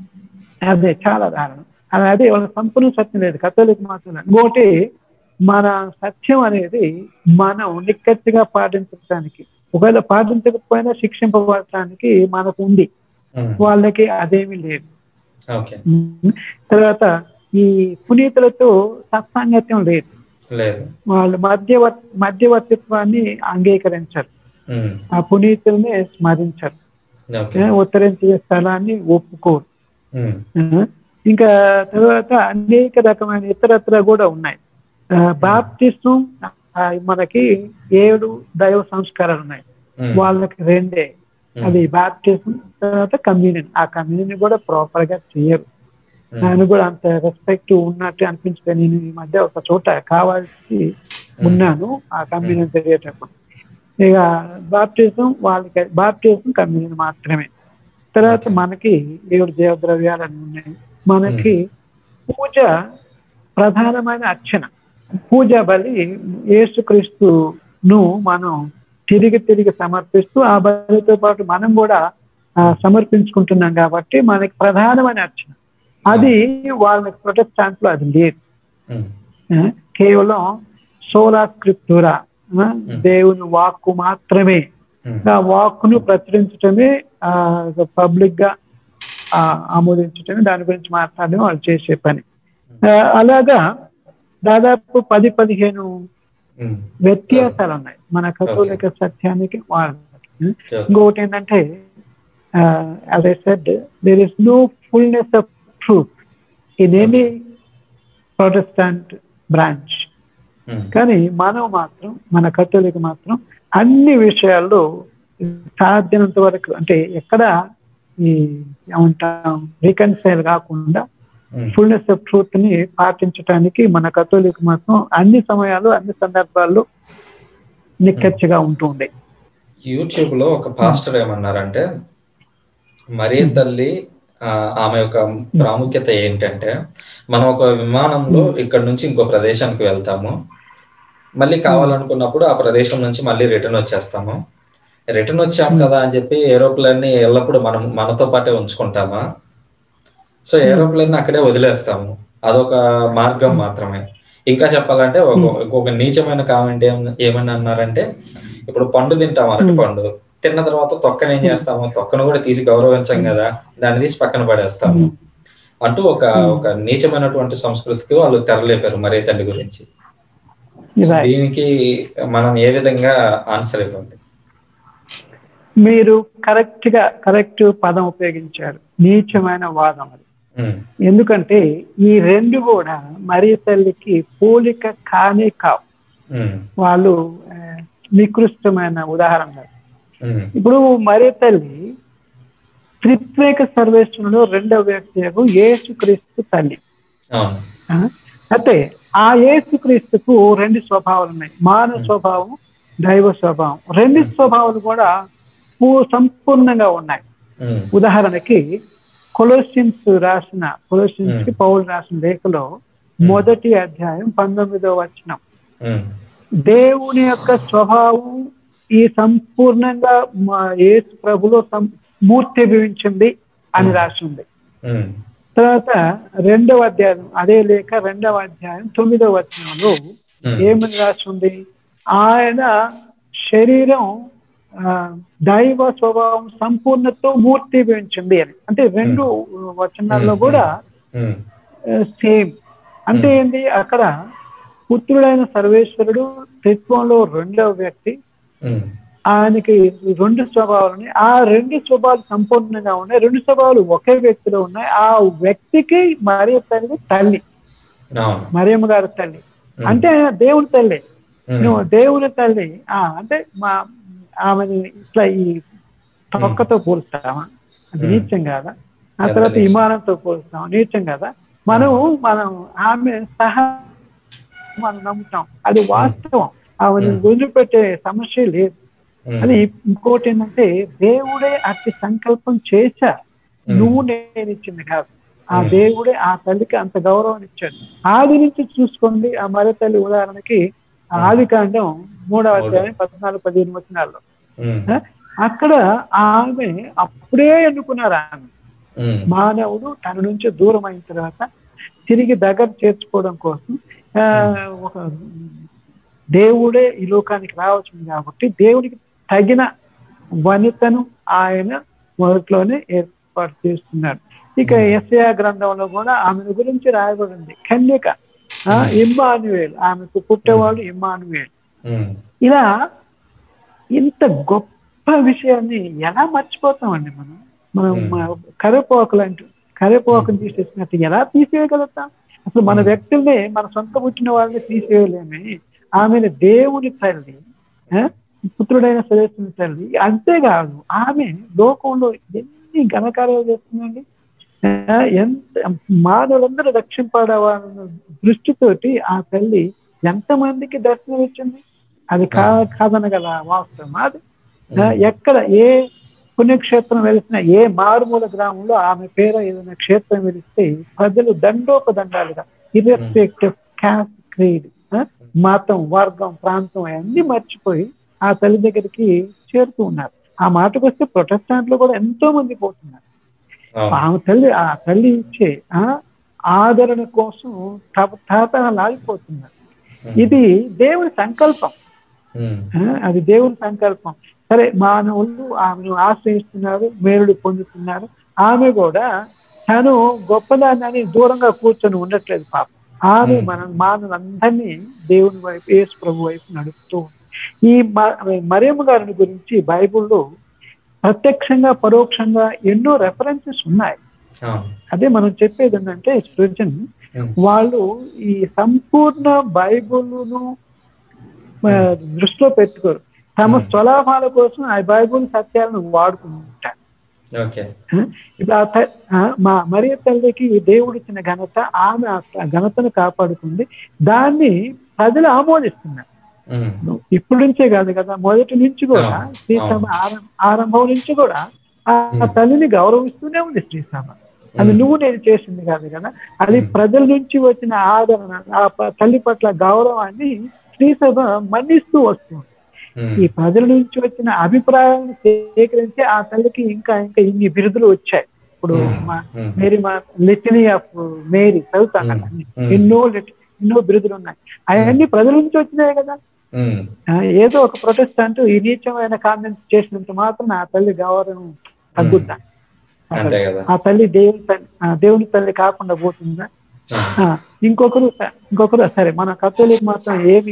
అదే చాలా దారుణం అలా అదే వాళ్ళ సంపూర్ణ సత్యం లేదు కథోలిక మాత్రం ఇంకోటి మన సత్యం అనేది మనం నిక్కచ్చిగా పాటించడానికి ఒకవేళ పాటించకపోయినా శిక్షింపబడటానికి మనకు ఉంది ఉమ్, వాళ్ళకి అదేమీ లేదు ఓకే ఉమ్. తర్వాత ఈ పునీతులతో సత్సాంగత్యం లేదు లేదు వాళ్ళు మధ్యవర్ మధ్యవర్తిత్వాన్ని అంగీకరించరు ఉమ్, ఆ పునీతుల్ని స్మరించరు ఓకే ఏ, ఉత్తరించే స్థలాన్ని ఒప్పుకోరు ఉమ్, ఆ, ఇంకా తర్వాత అనేక రకమైన ఇతరత్ర కూడా ఉన్నాయి బాప్టిస్టం మనకి ఏడు దైవ సంస్కారాలు ఉన్నాయి ఉమ్, వాళ్ళకి రెండే ఉమ్, అది బాప్టిజం తర్వాత కమ్యూనియన్ ఆ కమ్యూనియన్ కూడా ప్రాపర్ గా చేయరు ఉమ్, దాని కూడా అంత రెస్పెక్ట్ ఉన్నట్టు అనిపించలేదు నేను ఈ మధ్య ఒక చోట కావాల్సి ఉన్నాను ఆ కమ్యూనియన్ జరిగేటప్పుడు ఇక బాప్టిజం వాళ్ళకి బాప్టిజం కమ్యూనియన్ మాత్రమే తర్వాత Okay. మనకి ఏడు దేవద్రవ్యాలు అని ఉన్నాయి మనకి పూజ ప్రధానమైన అర్చన పూజ బలి యేసుక్రీస్తును మనం తిరిగి తిరిగి సమర్పిస్తూ ఆ బలితో పాటు మనం కూడా ఆ, సమర్పించుకుంటున్నాం కాబట్టి మనకి ప్రధానమైన అర్చన అది వాళ్ళకి ప్రొటెస్టాంట్ లో అది లేదు ఉమ్, ఆ, కేవలం సోలా స్క్రిప్టూరా ఆ, దేవుని వాక్కు మాత్రమే ఉమ్, ఆ వాక్కును ప్రచురించటమే పబ్లిక్ గా ఆ, ఆమోదించటమే దాని గురించి మాట్లాడడం వాళ్ళు చేసే పని ఆ, అలాగా దాదాపు పది పదిహేను ఉమ్, వ్యత్యాసాలు ఉన్నాయి మన కథోలిక సత్యానికి వాళ్ళకి ఓకే. ఇంకొకటి ఏంటంటే as I said there is no fullness of truth in any Protestant branch ఉమ్, కానీ మనం మాత్రం మన కథోలిక మాత్రం అన్ని విషయాల్లో సాధ్యమైనంత వరకు అంటే ఎక్కడ ఈ ఏమంటాం రీకన్సైల్ కాకుండా ఉమ్, ఫుల్నెస్ ఆఫ్ ట్రూత్ ని పాటించడానికి మన కథోలిక మాత్రం అన్ని సమయాలు అన్ని సందర్భాల్లో నిక్కచ్చిగా ఉంటుండే యూట్యూబ్ లో ఒక పాస్టర్ ఏమన్నారంటే మరియ తల్లి ఆ, ఆమె యొక్క ప్రాముఖ్యత ఏంటంటే మనం ఒక విమానంలో ఇక్కడ నుంచి ఇంకో ప్రదేశానికి వెళ్తాము మళ్ళీ కావాలనుకున్నప్పుడు ఆ ప్రదేశం నుంచి మళ్ళీ రిటర్న్ వచ్చేస్తాము రిటర్న్ వచ్చాం కదా అని చెప్పి ఏరోప్లేన్ ని ఎల్లప్పుడూ మనం మనతో పాటే ఉంచుకుంటామా సో ఏరోప్లేన్ అక్కడే వదిలేస్తాము అదొక మార్గం మాత్రమే ఇంకా చెప్పాలంటే ఒక ఒక నీచమైన కామెంట్ ఏం ఏమని అన్నారంటే ఇప్పుడు పండు తింటాం అరటి పండు తిన్న తర్వాత తొక్కను ఏం చేస్తాము తొక్కను కూడా తీసి గౌరవించాం కదా దాన్ని తీసి పక్కన పడేస్తాము అంటూ ఒక ఒక నీచమైనటువంటి సంస్కృతికి వాళ్ళు తెరలేపారు మరే తల్లి గురించి Right. దీనికి మనం ఏ విధంగా ఆన్సర్ ఇవ్వండి మీరు కరెక్ట్ గా కరెక్ట్ పదం ఉపయోగించారు నీచమైన వాదం అది ఉమ్, ఎందుకంటే ఈ రెండు కూడా మరియ తల్లికి పోలిక కానే కావు ఉమ్, వాళ్ళు ఆ, నికృష్టమైన ఉదాహరణ ఉమ్, ఇప్పుడు మరియ తల్లి త్రిత్వేక సర్వేశ్వరులో రెండవ వ్యక్తి యేసుక్రీస్తు తల్లి అవును ఆ? అయితే ఆ యేసుక్రీస్తుకు రెండు స్వభావాలు ఉన్నాయి మానవ స్వభావం దైవ స్వభావం రెండు స్వభావాలు కూడా పూ- సంపూర్ణంగా ఉన్నాయి ఉమ్, ఉదాహరణకి కొలోసిన్స్ రాసిన కొలోసిన్స్ కి పౌలు రాసిన లేఖలో మొదటి అధ్యాయం పంతొమ్మిదో వచనం ఉమ్, దేవుని యొక్క స్వభావం ఈ సంపూర్ణంగా మా యేసు ప్రభులో సం- మూర్తిభవించింది అని రాసి ఉంది ఉమ్, తర్వాత రెండవ అధ్యాయం అదే లేఖ రెండవ అధ్యాయం తొమ్మిదవ వచనంలో ఉమ్, ఏమని రాసి ఉంది ఆయన శరీరం ఆ, దైవ స్వభావం సంపూర్ణతో మూర్తిభవించింది అని అంటే రెండు వచనాల్లో కూడా ఉమ్, సేమ్ అంటే ఏంటి అక్కడ పుత్రుడైన సర్వేశ్వరుడు త్రిత్వంలో రెండవ వ్యక్తి ఉమ్, ఆయనకి రెండు స్వభావాలు ఉన్నాయి ఆ రెండు స్వభావాలు సంపూర్ణంగా ఉన్నాయి రెండు స్వభావాలు ఒకే వ్యక్తిలో ఉన్నాయి ఆ వ్యక్తికి మరియ తల్లి తల్లి అవును మరియమ్మ గారి తల్లి అంటే ఆయన దేవుని తల్లి ఉమ్, నువ్వు దేవుని తల్లి ఆ అంటే మా ఆమెని ఇట్లా ఈ తొక్కతో పోలుస్తామా అది Hmm. నీచం కాదా ఆ తర్వాత నీచం. విమానంతో పోలుస్తాం నీచం కదా మనం మనం ఆమె సహా మనం నమ్ముతాం అది వాస్తవం ఆమెను Hmm. వదిలిపెట్టే సమస్య లేదు ఉమ్, అది ఇంకోటి ఏంటంటే దేవుడే అతి సంకల్పం చేశా ఉమ్, నువ్వు నేను ఇచ్చింది కాదు ఆ Hmm. దేవుడే ఆ తల్లికి అంత గౌరవం ఇచ్చాడు ఆది నుంచి చూసుకోండి ఆ మరో తల్లి ఉదాహరణకి ఆది కాండం మూడవ అధ్యాయం పద్నాలుగు పదిహేను వచనాల్లో ఉమ్, ఆ? అక్కడ ఆమె అప్పుడే ఎన్నుకున్నారు ఆమె ఉమ్, మానవుడు తన నుంచి దూరం అయిన తర్వాత తిరిగి దగ్గర చేర్చుకోవడం కోసం ఆ, ఒక దేవుడే ఈ లోకానికి రావచ్చు కాబట్టి దేవుడికి తగిన వనితను ఆయన మొదట్లోనే ఏర్పాటు చేస్తున్నాడు ఇక ఎస్ఏ గ్రంథంలో కూడా ఆమె గురించి రాయబడింది కన్యక ఆ, ఇమ్మానువేల్ ఆమెకు పుట్టేవాడు ఇమ్మానువేల్ ఉమ్, ఇలా ఇంత గొప్ప విషయాన్ని ఎలా మర్చిపోతామండి మనం మనం Hmm. మ- కరివేపాకులు అంటూ కరివేపాకుని తీసేసినట్టు ఎలా తీసేయగలుగుతాం అసలు మన Hmm. వ్యక్తుల్ని మన సొంత పుట్టిన వాళ్ళని తీసేయలేమి ఆమెను దేవుని తల్లి ఆ, పుత్రుడైన సదస్సుని తల్లి అంతేకాదు ఆమె లోకంలో ఎన్ని ఘనకార్యాలు చేస్తుందండి ఆ, ఎంత మానవులందరూ రక్షింపడవాలన్న దృష్టితోటి ఆ తల్లి ఎంతమందికి దర్శనం ఇచ్చింది అది కా కాదనగల వాస్తవం అది ఆ, ఎక్కడ ఏ పుణ్యక్షేత్రం వెలిసిన ఏ మారుమూల గ్రామంలో ఆమె పేరు ఏదైనా క్షేత్రం వెలిస్తే ప్రజలు దండోపదండాలుగా ఇర్రెస్పెక్టివ్ క్యాస్ట్ క్రీడ్ మతం వర్గం ప్రాంతం అన్ని మర్చిపోయి ఆ తల్లి దగ్గరికి చేరుతూ ఉన్నారు ఆ మాటకు వస్తే ప్రొటెస్టాంట్లు కూడా ఎంతో మంది పోతున్నారు అవును ఆమె తల్లి ఆ తల్లి ఇచ్చే ఆ ఆదరణ కోసం తప- తాతలాగిపోతున్నారు ఇది దేవుని సంకల్పం ఉమ్, ఆ, అది దేవుని సంకల్పం సరే మానవులు ఆమెను ఆశ్రయిస్తున్నారు మేలుడు పొందుతున్నారు ఆమె కూడా తను గొప్పదాన్ని దూరంగా కూర్చొని ఉండట్లేదు పాపం ఆమె Hmm. మన మానవులందరినీ దేవుని వైపు యేసు ప్రభు వైపు నడుపుతూ ఉంది. ఈ మ- మరియమ్మ గారిని గురించి బైబిల్లో ప్రత్యక్షంగా పరోక్షంగా ఎన్నో రెఫరెన్సెస్ ఉన్నాయి అవును అదే మనం చెప్పేది ఏంటంటే సృజన్ ఉమ్, వాళ్ళు ఈ సంపూర్ణ బైబుల్ను ఆ, దృష్టిలో పెట్టుకోరు తమ Hmm. స్వలాభాల కోసం ఆ బైబుల్ సత్యాలను వాడుకుంటారు ఓకే ఆ, ఇప్పుడు ఆ త- ఆ, మా మరియ తల్లికి దేవుడు ఇచ్చిన ఘనత ఆమె ఆ ఘనతను కాపాడుతుంది దాన్ని ప్రజలు ఆమోదిస్తున్నారు ఉమ్, ఇప్పటి నుంచే కాదు కదా మొదటి నుంచి కూడా అవును, శ్రీసభ అవును. ఆరం- ఆరంభం నుంచి కూడా ఆ Hmm. తల్లిని గౌరవిస్తూనే ఉంది శ్రీసభ అది ఉమ్, నువ్వు నేను చేసింది కాదు కదా అది Hmm. ప్రజల నుంచి వచ్చిన ఆదరణ ఆ ప- తల్లి పట్ల గౌరవాన్ని శ్రీసభ మన్నిస్తూ వస్తుంది ఉమ్, ఈ ప్రజల నుంచి వచ్చిన అభిప్రాయాలను సేకరించి ఆ తల్లికి ఇంకా ఇంకా ఇన్ని బిరుదులు వచ్చాయి ఇప్పుడు ఉమ్, మా ఉమ్, మేరీ మా లిటనీ ఆఫ్ మేరీ చదువుతాను Hmm. కదా అన్ని. Hmm. ఎన్నో lit- ఎన్నో బిరుదులు ఉన్నాయి అవన్నీ ప్రజల నుంచి వచ్చినాయి కదా ఉమ్, ఆ, ఏదో ఒక ప్రొటెస్టాంట్ ఈ నీచమైన కామెంట్స్ చేసినంత మాత్రం ఆ తల్లి గౌరవం తగ్గుద్దా అంతే కదా ఆ తల్లి దేవుని తల్లి ఆ, దేవుని తల్లి కాకుండా పోతుందా ఆ, ఆ, ఇంకొకరు ఇంకొకరు సరే మన కథోలిక్ మాత్రం ఏమి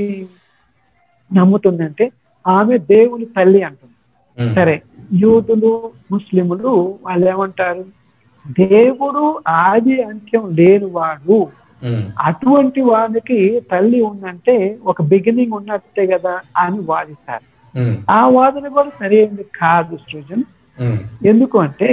నమ్ముతుందంటే ఆమె దేవుని తల్లి అంటుంది ఉమ్, సరే యూదులు ముస్లిములు వాళ్ళు ఏమంటారు దేవుడు ఆది అంత్యం లేనివాడు ఉమ్, అటువంటి వానికి తల్లి ఉందంటే ఒక బిగినింగ్ ఉన్నట్టే కదా అని వాదిస్తారు ఉమ్, ఆ వాదన కూడా సరైనది కాదు సృజన్ ఉమ్, ఎందుకు అంటే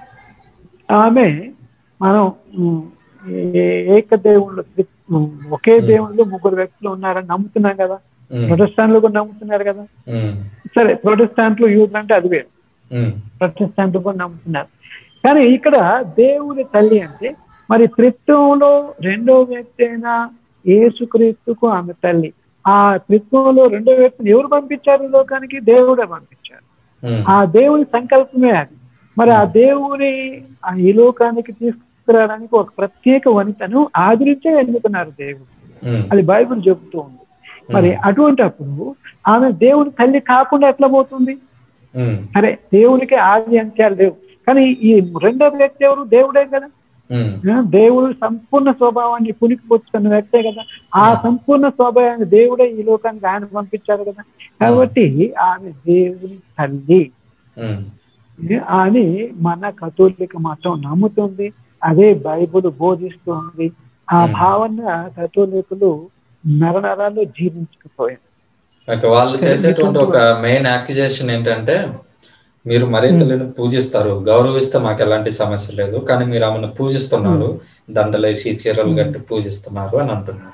ఆమె మనం ఉమ్, ఏ- ఏక దేవుళ్ళు ఒకే దేవుళ్ళు ముగ్గురు వ్యక్తులు ఉన్నారని నమ్ముతున్నాం కదా ఉమ్, ప్రొటెస్టాంట్లు కూడా నమ్ముతున్నారు కదా ఉమ్, సరే ప్రొటెస్టాంట్లు యూత్ అంటే అది వేరు ఉమ్, ప్రొటెస్టాంట్లు కూడా నమ్ముతున్నారు కానీ ఇక్కడ దేవుని తల్లి అంటే మరి త్రిత్వంలో రెండో వ్యక్తి అయిన యేసుక్రీస్తుకు ఆమె తల్లి ఆ త్రిత్వంలో రెండో వ్యక్తిని ఎవరు పంపించారు ఈ లోకానికి దేవుడే పంపించారు ఉమ్, ఆ దేవుని సంకల్పమే అది మరి ఆ దేవుని ఆ ఈ లోకానికి తీసుకురావడానికి ఒక ప్రత్యేక వనితను ఆదరించే ఎన్నుకున్నారు దేవుడు ఉమ్, అది బైబిల్ చెబుతూ ఉంది మరి అటువంటి అప్పుడు ఆమె దేవుని తల్లి కాకుండా ఎట్లా పోతుంది ఉమ్, సరే దేవునికి ఆది అంత్యాలు లేవు కానీ ఈ రెండో వ్యక్తి ఎవరు దేవుడే కదా ఉమ్, ఆ, దేవుడు సంపూర్ణ స్వభావాన్ని పునికిపుచ్చుకున్న వ్యక్తే కదా ఆ సంపూర్ణ స్వభావాన్ని దేవుడే ఈ లోకానికి ఆయన పంపించారు కదా కాబట్టి ఆమె దేవుని తల్లి ఉమ్, అని మన కథోలిక మతం నమ్ముతుంది అదే బైబుల్ బోధిస్తుంది ఆ Hmm. భావన కథోలికులు నరనరాలు జీర్ణించకపోయారు ఓకే వాళ్ళు చేసేటువంటి ఒక మెయిన్ యాక్యుజేషన్ ఏంటంటే మీరు మరింతలను పూజిస్తారు గౌరవిస్తే మాకు ఎలాంటి సమస్య లేదు కానీ మీరు ఆమెను పూజిస్తున్నారు దండలేసి చీరలు కట్టి పూజిస్తున్నారు అని అంటున్నారు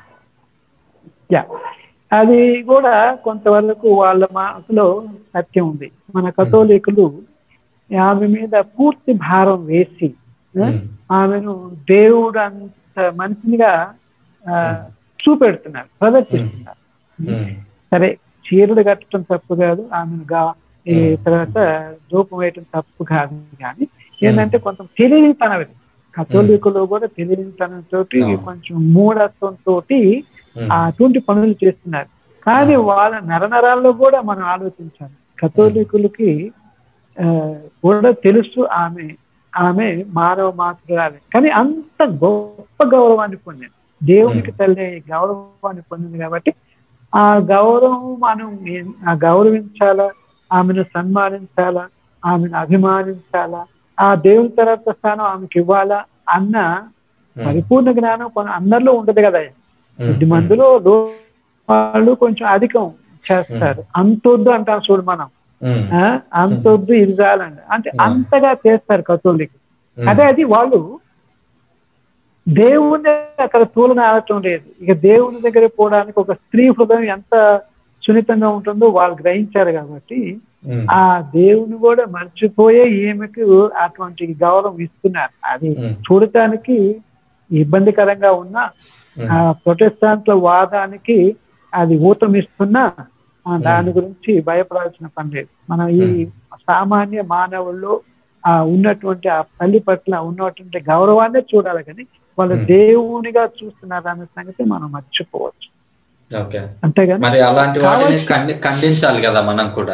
యా అది కూడా కొంతవరకు వాళ్ళ మనసులో సత్యం ఉంది మన కథోలికులు ఆమె మీద పూర్తి భారం వేసి ఆ, ఉమ్, ఆమెను దేవుడు అంత మనిషినిగా ఆ, చూపెడుతున్నారు ప్రదర్శిస్తున్నారు ఉమ్, సరే చీరలు కట్టడం తప్పు కాదు ఆమెను గా ఈ తర్వాత ధూపం వేయటం తప్పు కాదు కానీ ఏంటంటే కొంత తెలియనితనం ఇది కథోలికులు కూడా తెలియనితనంతో అవును. కొంచెం మూఢత్వంతో ఉమ్, అటువంటి పనులు చేస్తున్నారు కానీ వాళ్ళ నరనరాల్లో కూడా మనం ఆలోచించాలి కథోలికులకి ఆ, కూడా తెలుసు ఆమె ఆమె మానవ మాతృరాలే కానీ అంత గొప్ప గౌరవాన్ని పొందింది దేవునికి తల్లి గౌరవాన్ని పొందింది కాబట్టి ఆ గౌరవం మనం ఏ- ఆ గౌరవించాలా ఆమెను సన్మానించాలా ఆమెను అభిమానించాలా ఆ దేవుని తర్వాత స్థానం ఆమెకి ఇవ్వాలా అన్న ఉమ్, పరిపూర్ణ జ్ఞానం కొన్ని అందరిలో ఉండదు కదా ఉమ్, కొద్ది మందిలో లో- వాళ్ళు కొంచెం అధికం చేస్తారు అంతొద్దు అంటాం చూడు మనం ఉమ్, ఆ, అంతొద్దు ఇది చాలండి అంటే Hmm. అంతగా చేస్తారు కథోలిక్ ఉమ్, అదే అది వాళ్ళు దేవుని అక్కడ తూలన ఆడటం లేదు ఇక దేవుని దగ్గర పోవడానికి ఒక స్త్రీ హృదయం ఎంత సున్నితంగా ఉంటుందో వాళ్ళు గ్రహించారు కాబట్టి ఉమ్, ఆ దేవుని కూడా మర్చిపోయే ఈమెకు అటువంటి గౌరవం ఇస్తున్నారు అది ఉమ్, చూడటానికి ఇబ్బందికరంగా ఉన్నా ఉమ్, ఆ ప్రొటెస్టాంట్ల వాదానికి అది ఊతమిస్తున్నా ఆ, దాని గురించి భయపడాల్సిన పని లేదు మనం ఈ సామాన్య మానవుల్లో ఆ ఉన్నటువంటి ఆ తల్లి పట్ల ఉన్నటువంటి గౌరవాన్ని చూడాలి కానీ వాళ్ళు Hmm. దేవునిగా చూస్తున్నారు అనే సంగతి మనం మర్చిపోవచ్చు ఓకే అంతేగాని మరి అలాంటి వాటిని కావచ్చు. ఖండి- ఖండించాలి కదా మనం కూడా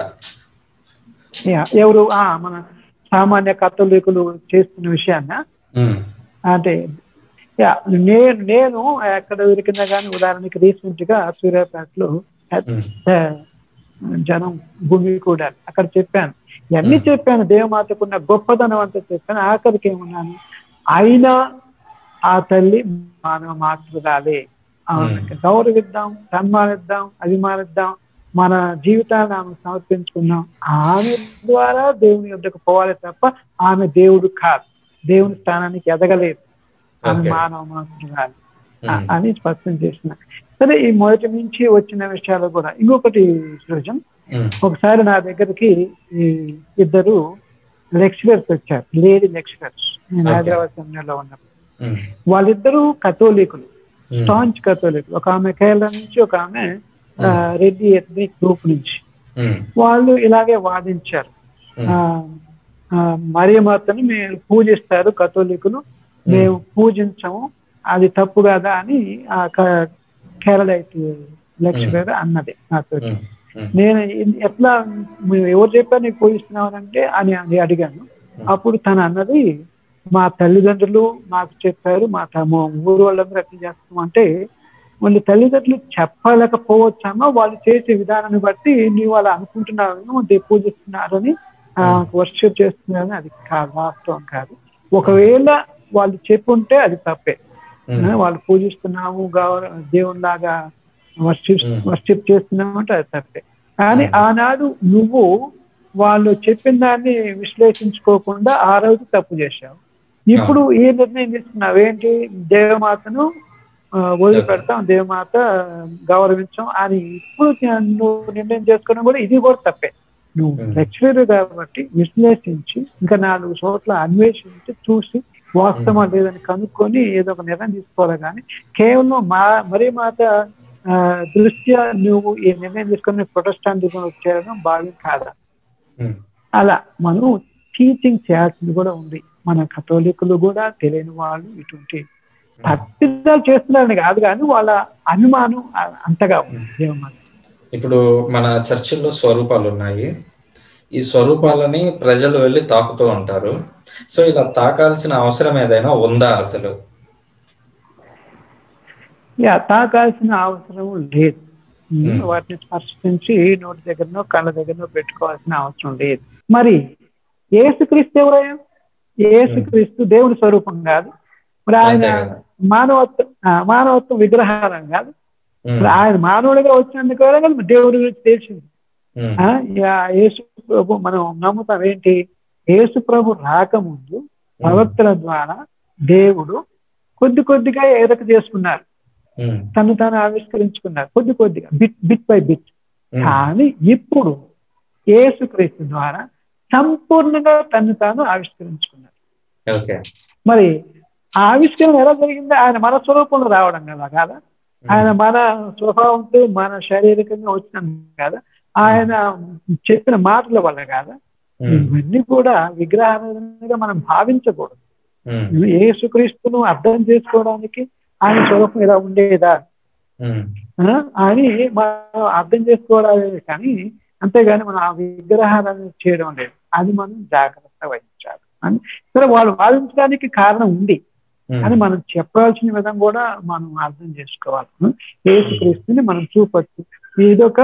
యా, ఎవరు ఆ మన సామాన్య కథోలికులు చేస్తున్న విషయాన్న ఉమ్, అంటే యా, నేను నేను ఎక్కడ దొరికినా కానీ ఉదాహరణకి రీసెంట్ గా సూర్యాపేటలో ఉమ్, ఆ, జనం భూమి కూడా అక్కడ చెప్పాను ఇవన్నీ Hmm. చెప్పాను దేవమాతకున్న గొప్పతనం అంతా చెప్పాను ఆఖరికి ఏమన్నాను అయినా ఆ తల్లి మానవ మాతృరాలే ఆమెకి గౌరవిద్దాం సన్మానిద్దాం అభిమానిద్దాం మన జీవితాన్ని ఆమె సమర్పించుకుందాం ఆమె ద్వారా దేవుని యొద్దకు పోవాలి తప్ప ఆమె దేవుడు కాదు దేవుని స్థానానికి ఎదగలేదు ఆమె Okay. మానవ మాతృరాలి ఆ- ఉమ్, అని స్పష్టం చేసిన సరే ఈ మొదటి నుంచి వచ్చిన విషయాలు కూడా ఇంకొకటి సృజన్ ఉమ్, ఒకసారి నా దగ్గరికి ఈ ఇద్దరు లెక్చరర్స్ వచ్చారు లేడీ లెక్చరర్స్ నేను Okay. హైదరాబాద్ సెమినార్లో ఉన్నప్పుడు ఉమ్, వాళ్ళిద్దరూ కథోలికులు ఉమ్, స్టాంచ్ కథోలికులు ఒక ఆమె కేరళ నుంచి ఒక ఆమె ఆ, రెడ్డి ఎథ్నిక్ గ్రూప్ నుంచి ఉమ్, వాళ్ళు ఇలాగే వాదించారు ఉమ్, ఆ, ఆ, మరియమాతను మేము పూజిస్తారు కథోలికులు మేము పూజించము అది తప్పు కదా అని ఆ క- కేరళైట్ లెక్చరర్ అన్నది నాతో ఉమ్, ఉమ్, నేను ఇ- ఎట్లా మేము ఎవరు చెప్పారు నీకు పూజిస్తున్నామనంటే అని అని అడిగాను అప్పుడు తను అన్నది మా తల్లిదండ్రులు మాకు చెప్పారు మా తమ ఊరు వాళ్ళందరూ ఎట్లా చేస్తాం అంటే వాళ్ళ తల్లిదండ్రులు చెప్పలేకపోవచ్చామో వాళ్ళు చేసే విధానాన్ని బట్టి నీవు అలా అనుకుంటున్నావు దే పూజిస్తున్నారని వర్షిప్ చేస్తున్నారని అది కాదు వాస్తవం కాదు ఒకవేళ వాళ్ళు చెప్పుంటే అది తప్పే వాళ్ళు పూజిస్తున్నాము గౌరవ దేవునిలాగా వర్షిప్ వర్షిప్ చేస్తున్నాము అంటే అది తప్పే కానీ ఆనాడు నువ్వు వాళ్ళు చెప్పిన దాన్ని విశ్లేషించుకోకుండా ఆ రోజు తప్పు చేశావు ఇప్పుడు ఈ నిర్ణయం తీసుకున్నావు ఏంటి దేవమాతను వదిలిపెడతాం దేవమాత గౌరవించాం అని ఇప్పుడు నువ్వు నిర్ణయం చేసుకోవడం కూడా ఇది కూడా తప్పే నువ్వు లెక్చరర్ కాబట్టి విశ్లేషించి ఇంకా నాలుగు చోట్ల అన్వేషించి చూసి వాస్తవం లేదని కనుక్కొని ఏదో ఒక నిర్ణయం తీసుకోవాలి కానీ కేవలం మా మరీ మాత దృష్ట్యా నువ్వు ఈ నిర్ణయం తీసుకొని ప్రొటెస్టాంటిజం వచ్చేయడం భావ్యం కాదా అలా మనం టీచింగ్ చేయాల్సింది కూడా ఉంది మన కథోలికులు కూడా తెలియని వాళ్ళు ఇటువంటి భక్తిదాలు చేస్తున్నారని కాదు కానీ వాళ్ళ అనుమానం అంతగా ఉంది దేవమాత ఇప్పుడు మన చర్చిల్లో స్వరూపాలు ఉన్నాయి ఈ స్వరూపాలని ప్రజలు వెళ్ళి తాకుతూ ఉంటారు సో ఇలా తాకాల్సిన అవసరం ఏదైనా ఉందా అసలు యా తాకాల్సిన అవసరం లేదు వాటిని స్పర్శించి నోటి దగ్గరనో కళ్ళ దగ్గరనో పెట్టుకోవాల్సిన అవసరం లేదు మరి ఏసుక్రీస్తు ఎవరయ్యా ఏసుక్రీస్తు దేవుని స్వరూపం కాదు మరి ఆయన మానవత్వం మానవత్వం విగ్రహారం కాదు ఆయన మానవుడిగా వచ్చినందుకు కదా దేవుడి గురించి తెలిసింది యేసు ప్రభు మనం నమ్ముతాం ఏంటి యేసు ప్రభు రాకముందు ప్రవక్తల ద్వారా దేవుడు కొద్ది కొద్దిగా ఎదక చేసుకున్నారు తను తాను ఆవిష్కరించుకున్నారు కొద్ది కొద్దిగా బిట్ బిట్ బై బిట్ కానీ ఇప్పుడు యేసుక్రీస్తు ద్వారా సంపూర్ణంగా తను తాను ఆవిష్కరించుకున్నారు మరి ఆవిష్కరణ ఎలా జరిగింది ఆయన మన స్వరూపంలో రావడం కదా కాదా ఆయన మన స్వభావంతో మన శారీరకంగా వచ్చిన కదా ఆయన చెప్పిన మాటల వల్ల కాదా ఇవన్నీ కూడా విగ్రహారాధనగా మనం భావించకూడదు యేసుక్రీస్తును అర్థం చేసుకోవడానికి ఆయన స్వరూపం ఇలా ఉండేదా అని మనం అర్థం చేసుకోవడాలి కానీ అంతేగాని మనం ఆ విగ్రహారాధన చేయడం లేదు అది మనం జాగ్రత్త వహించాలి అని సరే వాళ్ళు వాదించడానికి కారణం ఉంది అని మనం చెప్పాల్సిన విధం కూడా మనం అర్థం చేసుకోవాలి ఏసుక్రీస్తుని మనం చూపచ్చు ఇదొక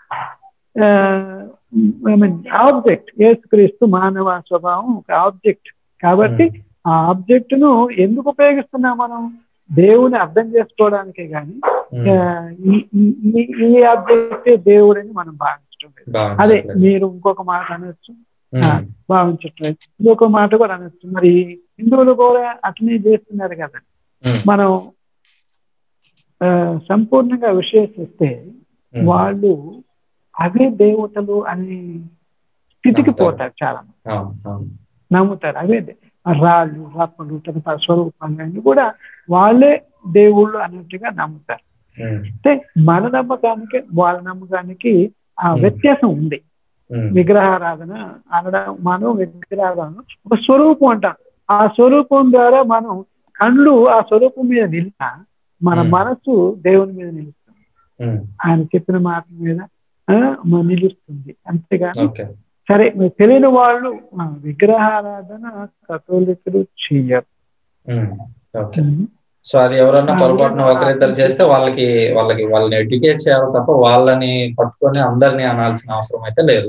ఐ మీన్ ఆబ్జెక్ట్ ఏసుక్రీస్తు మానవ స్వభావం ఒక ఆబ్జెక్ట్ కాబట్టి ఆ ఆబ్జెక్ట్ ను ఎందుకు ఉపయోగిస్తున్నాం మనం దేవుని అర్థం చేసుకోవడానికే కానీ ఈ ఆబ్జెక్ట్ దేవుడని మనం భావించడం లేదు అదే మీరు ఇంకొక మాట అనొచ్చు భావించట్లేదు ఇంకొక మాట కూడా అనొచ్చు మరి హిందువులు కూడా అట్లనే చేస్తున్నారు కదా మనం సంపూర్ణంగా విశ్లేషిస్తే వాళ్ళు అవే దేవతలు అనే స్థితికి పోతారు చాలా నమ్ముతారు అవే రాళ్ళు రప్పలు తన స్వరూపాలు కూడా వాళ్ళే దేవుళ్ళు అన్నట్టుగా నమ్ముతారు అంటే మన నమ్మకానికి వాళ్ళ నమ్మకానికి ఆ వ్యత్యాసం ఉంది విగ్రహారాధన అనడం మనం విగ్రహారాధన ఒక స్వరూపం అంటాం ఆ స్వరూపం ద్వారా మనం కళ్ళు ఆ స్వరూపం మీద నిలిచిన మన మనసు దేవుని మీద నిలుస్తుంది ఆయన చెప్పిన మాట మీద నిలుస్తుంది అంతేగాని సరే తెలియని వాళ్ళు విగ్రహారాధన కథోలికులు చెయ్యరు సో అది ఎవరన్నా పొరపాటున ఒకరిద్దరు చేస్తే వాళ్ళకి వాళ్ళకి వాళ్ళని ఎడ్యుకేట్ చేయాలి తప్ప వాళ్ళని పట్టుకొని అందరినీ అనాల్సిన అవసరం అయితే లేదు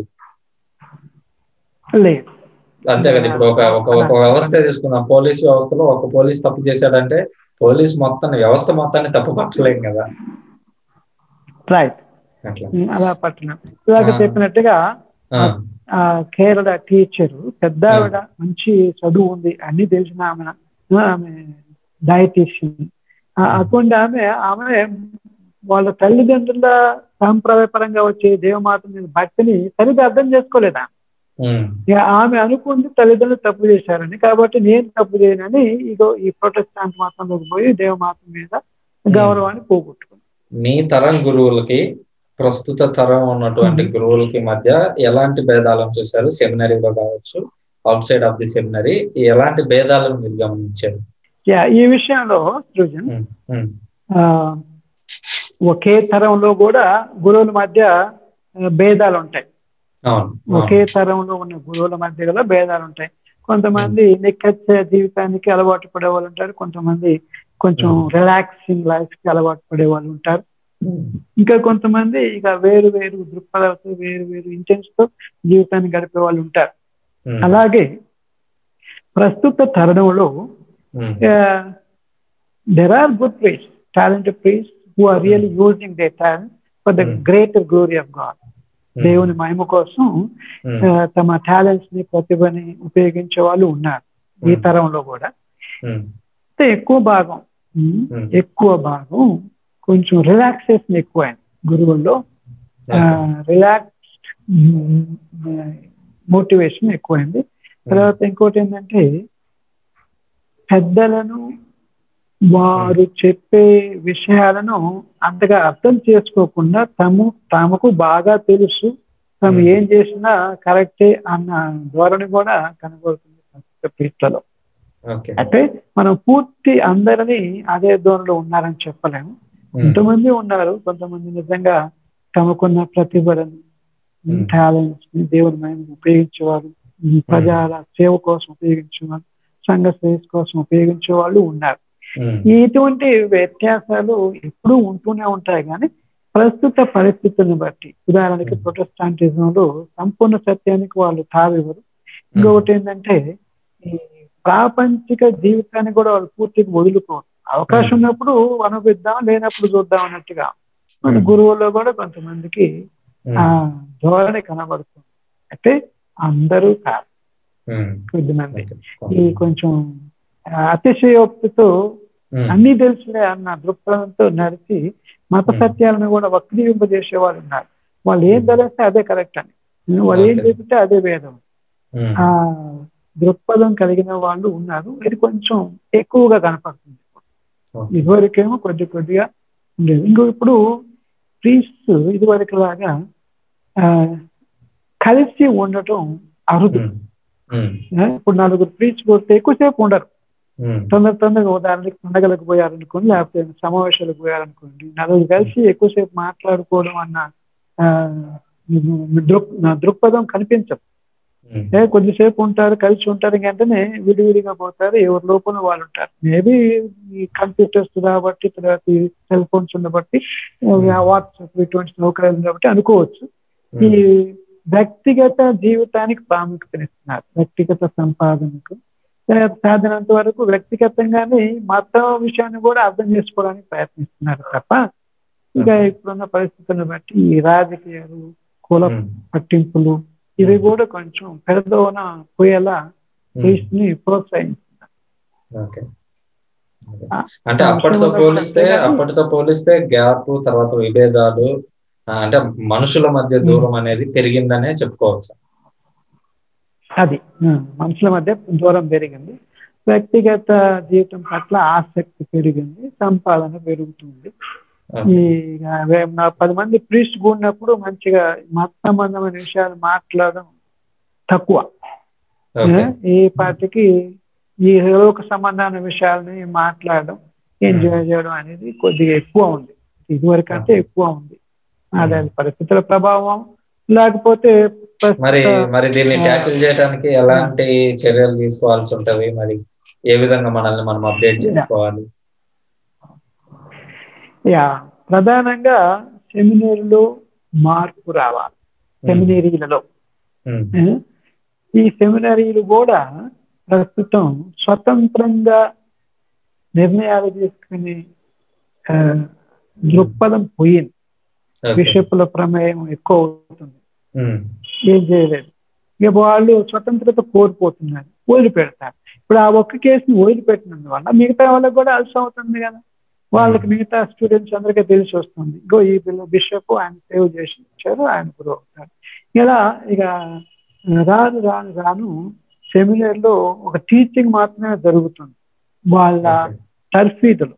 లేదు అంతే కదా ఇప్పుడు ఒక ఒక ఒక వ్యవస్థ తీసుకుందాం పోలీస్ వ్యవస్థలో ఒక పోలీస్ తప్పు చేశాడంటే పోలీస్ మొత్తాన్ని వ్యవస్థ మొత్తాన్ని తప్పు పట్టలేం కదా రైట్ అలా పట్టినాం ఇలాగ చెప్పినట్టుగా ఆ కేరళ టీచరు పెద్ద ఆవిడ మంచి చదువు ఉంది అన్ని తెలిసిన ఆమె ఆమె డయటీషియన్ అటువంటి ఆమె ఆమె వాళ్ళ తల్లిదండ్రుల సాంప్రదాయపరంగా వచ్చే దేవమాత మీద భక్తిని సరిగ్గా అర్థం చేసుకోలేదా ఆమె అనుకుంది తల్లిదండ్రులు తప్పు చేశారని కాబట్టి నేను తప్పు చేయనని ఇదో ఈ ప్రొటెస్టాంట్ మతంలోకి పోయి దేవమాత మీద గౌరవాన్ని పోగొట్టుకుంది మీ తరం గురువులకి ప్రస్తుత తరం ఉన్నటువంటి గురువులకి మధ్య ఎలాంటి భేదాలను చూశారు సెమినరీలో కావచ్చు outside of the seminary ఎలాంటి భేదాలను మీరు గమనించారు ఈ విషయంలో సృజన్ ఒకే తరంలో కూడా గురువుల మధ్య భేదాలు ఉంటాయి ఒకే తరంలో ఉన్న గురువుల మధ్య కూడా భేదాలు ఉంటాయి కొంతమంది నిక్కచ్చ జీవితానికి అలవాటు పడే వాళ్ళు ఉంటారు కొంతమంది కొంచెం రిలాక్సింగ్ లైఫ్ కి అలవాటు పడే వాళ్ళు ఉంటారు ఇంకా కొంతమంది ఇక వేరు వేరు దృక్పథాలతో వేరు వేరు ఇంటెన్స్ తో జీవితాన్ని గడిపే వాళ్ళు ఉంటారు అలాగే ప్రస్తుత తరుణంలో there are good priests talented priests who are really using they talent for the greater glory of God దేవుని మహిమ కోసం తమ టాలెంట్స్ ని ప్రతిభని ఉపయోగించే వాళ్ళు ఉన్నారు ఈ తరంలో కూడా అయితే ఎక్కువ భాగం ఎక్కువ భాగం కొంచెం రిలాక్సేషన్ ఎక్కువైంది గురువుల్లో రిలాక్స్డ్ మోటివేషన్ ఎక్కువైంది తర్వాత ఇంకోటి ఏంటంటే పెద్దలను వారు చెప్పే విషయాలను అంతగా అర్థం చేసుకోకుండా తము తమకు బాగా తెలుసు తాము ఏం చేసినా కరెక్టే అన్న ధోరణి కూడా కనబడుతుంది పీట్లలో అంటే మనం పూర్తి అందరినీ అదే ధోరణిలో ఉన్నారని చెప్పలేము కొంతమంది ఉన్నారు కొంతమంది నిజంగా తమకున్న ప్రతిభలను టాలెంట్స్ ని దేవుని మేము ఉపయోగించేవారు ప్రజల సేవ కోసం ఉపయోగించేవారు సంఘ శ్రేయస్ కోసం ఉపయోగించే వాళ్ళు ఉన్నారు ఇటువంటి వ్యత్యాసాలు ఎప్పుడూ ఉంటూనే ఉంటాయి కానీ ప్రస్తుత పరిస్థితులను బట్టి ఉదాహరణకి ప్రొటెస్టాంటిజంలో సంపూర్ణ సత్యానికి వాళ్ళు తావివ్వరు ఇంకొకటి ఏంటంటే ఈ ప్రాపంచిక జీవితాన్ని కూడా వాళ్ళు పూర్తిగా వదులుకోరు అవకాశం ఉన్నప్పుడు అనుభవిద్దాం లేనప్పుడు చూద్దాం అన్నట్టుగా మన గురువుల్లో కూడా కొంతమందికి ఆ ధోరణి కనబడుతుంది అంటే అందరూ కాదు కొద్దిమంది ఈ కొంచెం అతిశయోక్తితో అన్ని తెలుసులే అన్న దృక్పథంతో నడిచి మత సత్యాలను కూడా వక్రీవింపజేసే వాళ్ళు ఉన్నారు వాళ్ళు ఏం తెలిస్తే అదే కరెక్ట్ అని వాళ్ళు ఏం చెబితే అదే వేదం ఆ దృక్పథం కలిగిన వాళ్ళు ఉన్నారు ఇది కొంచెం ఎక్కువగా కనపడుతుంది ఇదివరకేమో కొద్ది కొద్దిగా ఉండేది ఇంకో ఇప్పుడు ప్రీస్ట్ ఇదివరకు లాగా కలిసి ఉండటం అరుదు ఇప్పుడు నలుగురు ప్రీచ్ కొడితే ఎక్కువసేపు ఉండరు తొందర తొందరగా ఉదాహరణకి పండగలకు పోయారనుకోండి లేకపోతే సమావేశాలకు పోయారనుకోండి నలుగురు కలిసి ఎక్కువసేపు మాట్లాడుకోవడం అన్న దృక్ దృక్పథం కనిపించదు కొద్దిసేపు ఉంటారు కలిసి ఉంటారు వెంటనే విడివిడిగా పోతారు ఎవరి లోపల వాళ్ళు ఉంటారు మేబీ ఈ కంప్యూటర్స్ కాబట్టి తర్వాత ఈ సెల్ ఫోన్స్ బట్టి వాట్సాప్ ఇటువంటి సౌకర్యాలు కాబట్టి అనుకోవచ్చు ఈ వ్యక్తిగత జీవితానికి ప్రాముఖ్యతనిస్తున్నారు వ్యక్తిగత సంపాదనకు సాధనంత వరకు వ్యక్తిగతంగానే మతం విషయాన్ని కూడా అర్థం చేసుకోవడానికి ప్రయత్నిస్తున్నారు తప్ప ఇక ఇప్పుడున్న పరిస్థితులను బట్టి ఈ రాజకీయాలు కుల పట్టింపులు ఇవి కూడా కొంచెం పెడదోన పోయేలా ని ప్రోత్సహిస్తున్నారు అంటే అప్పటితో పోలిస్తే అప్పటితో పోలిస్తే గ్యాప్ తర్వాత విభేదాలు అంటే మనుషుల మధ్య దూరం అనేది పెరిగిందనే చెప్పుకోవచ్చు అది మనుషుల మధ్య దూరం పెరిగింది వ్యక్తిగత జీవితం పట్ల ఆసక్తి పెరిగింది సంపాదన పెరుగుతుంది ఈ పది మంది ప్రీస్ట్ కూడినప్పుడు మంచిగా మత సంబంధమైన విషయాలు మాట్లాడడం తక్కువ ఈ పార్టీకి ఈ లోక సంబంధమైన విషయాలని మాట్లాడడం ఎంజాయ్ చేయడం అనేది కొద్దిగా ఎక్కువ ఉంది ఇదివరకు అంటే ఎక్కువ ఉంది అదే పరిస్థితుల ప్రభావం లేకపోతే మరి మరి దీన్ని ట్యాకిల్ చేయడానికి ఎలాంటి చర్యలు తీసుకోవాల్సి ఉంటది మరి ఏ విధంగా మనల్ని మనం అప్డేట్ చేసుకోవాలి యా ప్రధానంగా సెమినరీలో మార్పు రావాలి సెమినరీలలో ఈ సెమినరీలు కూడా ప్రస్తుతం స్వతంత్రంగా నిర్ణయాలు తీసుకునే దృక్పథం పోయింది బిషపుల ప్రమేయం ఎక్కువ అవుతుంది ఏం చేయలేదు ఇక వాళ్ళు స్వతంత్రత కోల్పోతున్నారు వదిలిపెడతారు ఇప్పుడు ఆ ఒక్క కేసుని వదిలిపెట్టినందువల్ల మిగతా వాళ్ళకి కూడా అలసి అవుతుంది కదా వాళ్ళకి మిగతా స్టూడెంట్స్ అందరికీ తెలిసి వస్తుంది ఇంకో ఈ పిల్ల బిషప్ ఆయన సేవ్ చేసి ఇచ్చారు ఆయన గురువు అవుతారు ఇలా ఇక రాను రాను రాను సెమినార్ లో ఒక టీచింగ్ మాత్రమే జరుగుతుంది వాళ్ళ తర్ఫీదులు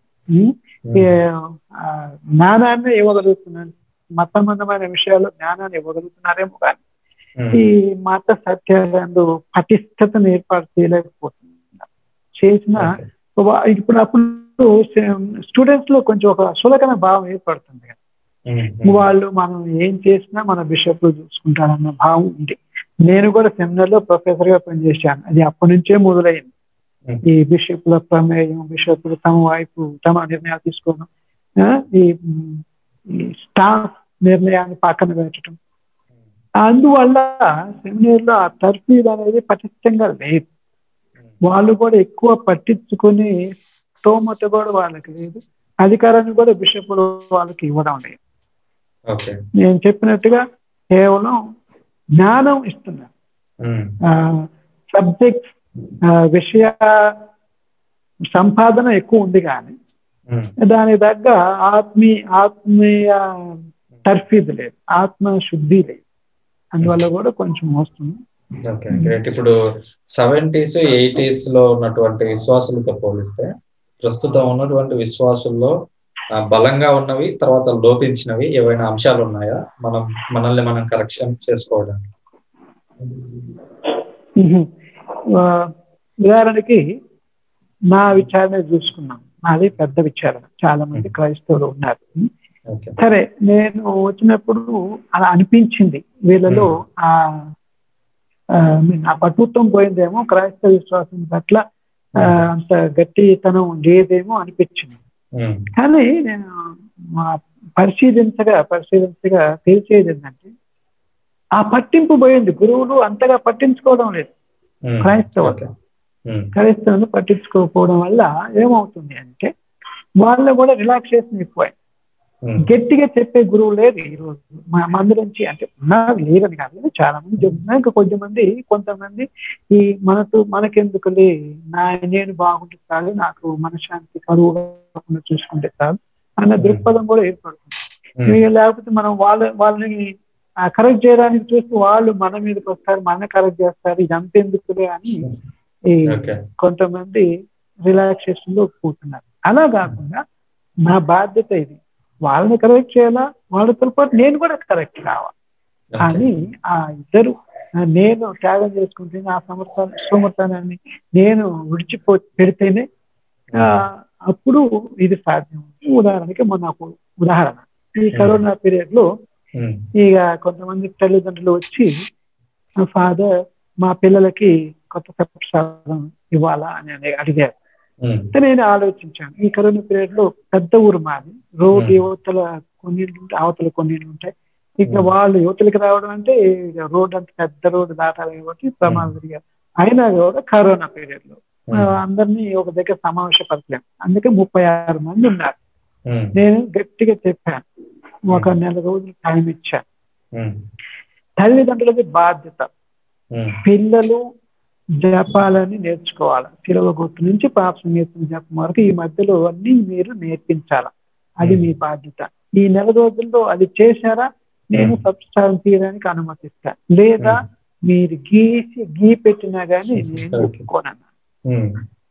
జ్ఞానాన్ని ఇవ్వగలుగుతున్నారు మత సంబంధమైన విషయాల్లో జ్ఞానాన్ని ఇవ్వగలుగుతున్నారేమో కానీ ఈ మత సత్యాలను పటిష్టతను ఏర్పాటు చేయలేకపోతున్నారు చేసిన ఇప్పుడు అప్పుడు స్టూడెంట్స్ లో కొంచెం ఒక సులకన భావం ఏర్పడుతుంది కదా వాళ్ళు మనం ఏం చేసినా మన బిషప్లు చూసుకుంటారన్న భావం ఉంది నేను కూడా సెమినార్ లో ప్రొఫెసర్ గా పనిచేశాను అది అప్పటి నుంచే మొదలైంది ఈ బిషప్ల ప్రమేయం బిషప్లు తమ వైపు తమ నిర్ణయాలు తీసుకోవడం ఈ స్టాఫ్ నిర్ణయాన్ని పక్కన పెట్టడం అందువల్ల సెమినార్ లో ఆ తర్ఫీదు అనేది పటిష్టంగా లేదు వాళ్ళు కూడా ఎక్కువ పట్టించుకుని స్తోమత కూడా వాళ్ళకి లేదు అధికారాన్ని కూడా బిషపులు వాళ్ళకి ఇవ్వడం లేదు ఓకే నేను చెప్పినట్టుగా కేవలం జ్ఞానం ఇస్తున్నారు సబ్జెక్ట్ విషయ సంపాదన ఎక్కువ ఉంది కానీ దానికి తగ్గ ఆత్మీయ ఆత్మీయ తర్ఫీదు లేదు ఆత్మ శుద్ధి లేదు అందువల్ల కూడా కొంచెం వస్తుంది ఓకే గ్రేట్ ఇప్పుడు సెవెంటీస్ ఎయిటీస్ లో ఉన్నటువంటి విశ్వాసులతో పోలిస్తే ప్రస్తుతం ఉన్నటువంటి విశ్వాసుల్లో ఆ, బలంగా ఉన్నవి తర్వాత లోపించినవి ఏవైనా అంశాలు ఉన్నాయా మనం మనల్ని మనం కరెక్షన్ చేసుకోవడానికి మ్మ్. ఆ, ఉదాహరణకి నా విచారణ చూసుకున్నాం నాది పెద్ద విచారణ చాలా మంది క్రైస్తవులు ఉన్నారు ఓకే సరే నేను వచ్చినప్పుడు అలా అనిపించింది వీళ్ళలో ఆ ఆ, మీన్ ఆ పటుత్వం పోయిందేమో క్రైస్తవ విశ్వాసం పట్ల ఆ, అంత గట్టితనం లేదేమో అనిపించింది ఉమ్, కానీ నేను మా పరిశీలించగా పరిశీలించగా తెలిసేది ఏంటంటే ఆ పట్టింపు పోయింది గురువులు అంతగా పట్టించుకోవడం లేదు ఉమ్, క్రైస్తవులు ఓకే ఉమ్, క్రైస్తవులు పట్టించుకోకపోవడం వల్ల ఏమవుతుంది అంటే వాళ్ళు కూడా రిలాక్సేషన్ ఎక్కువ ఉమ్, గట్టిగా చెప్పే గురువు లేదు ఈ రోజు మా మంది నుంచి అంటే ఉన్నారు లేదని కాదు చాలా మంది చెప్తున్నారు ఇంకా కొంతమంది కొంతమంది ఈ మనతో మనకెందుకులే నా నేను బాగుంటే చాలు నాకు మనశ్శాంతి కరువు కాకుండా చూసుకుంటే చాలు అన్న దృక్పథం కూడా ఏర్పడుతుంది ఉమ్, ఇక లేకపోతే మనం వాళ్ళ వాళ్ళని కరెక్ట్ చేయడానికి చూస్తే వాళ్ళు మన మీదకి వస్తారు మన కరెక్ట్ చేస్తారు ఇది అంతెందుకులే అని ఈ ఓకే కొంతమంది రిలాక్సేషన్ లో కూర్చున్నారు అలా కాకుండా నా బాధ్యత ఇది వాళ్ళని కరెక్ట్ చేయాలా వాళ్ళతో పాటు నేను కూడా కరెక్ట్ కావాలి ఓకే కానీ ఆ ఇద్దరు ఆ నేను త్యాగం చేసుకుంటే నా సమర్థ సమర్థానాన్ని నేను విడిచిపో పెడితేనే ఆ, అప్పుడు ఇది సాధ్యం ఉదాహరణకి మొన్న ఒక ఉదాహరణ ఈ కరోనా పీరియడ్ లో ఉమ్, ఇక కొంతమంది తల్లిదండ్రులు వచ్చి ఫాదర్ మా పిల్లలకి కొత్త ప్రసాదం ఇవ్వాలా అని అని అడిగారు ఉమ్, అయితే నేను ఆలోచించాను ఈ కరోనా పీరియడ్ లో పెద్ద ఊరు మాది రోడ్డు యువతల కొన్ని ఉంటాయి అవతల కొన్ని ఉంటాయి ఇక Hmm. వాళ్ళు యువతలకి రావడం అంటే ఇక రోడ్ అంత పెద్ద రోడ్డు దాటాలి కాబట్టి ప్రమాదం జరిగారు అయినా కూడా కరోనా పీరియడ్ లో ఆ, ఉమ్, అందరినీ ఒక దగ్గర సమావేశపరచలేము అందుకే ముప్పై ఆరు మంది ఉన్నారు ఉమ్, నేను గట్టిగా చెప్పాను ఒక నెల రోజులు టైం ఇచ్చాను ఉమ్, తల్లిదండ్రులది బాధ్యత ఉమ్, పిల్లలు జపాలని నేర్చుకోవాలి సిలవ గుర్తు నుంచి పాప సంగీతం జపం వరకు ఈ మధ్యలో అన్ని మీరు నేర్పించాలి అది మీ బాధ్యత ఈ నెల రోజుల్లో అది చేశారా నేను Hmm. సంస్కారం తీయడానికి అనుమతిస్తా లేదా మీరు గీసి గీ పెట్టినా గానీ నేను Okay. ఒప్పుకోనన్నా ఉమ్,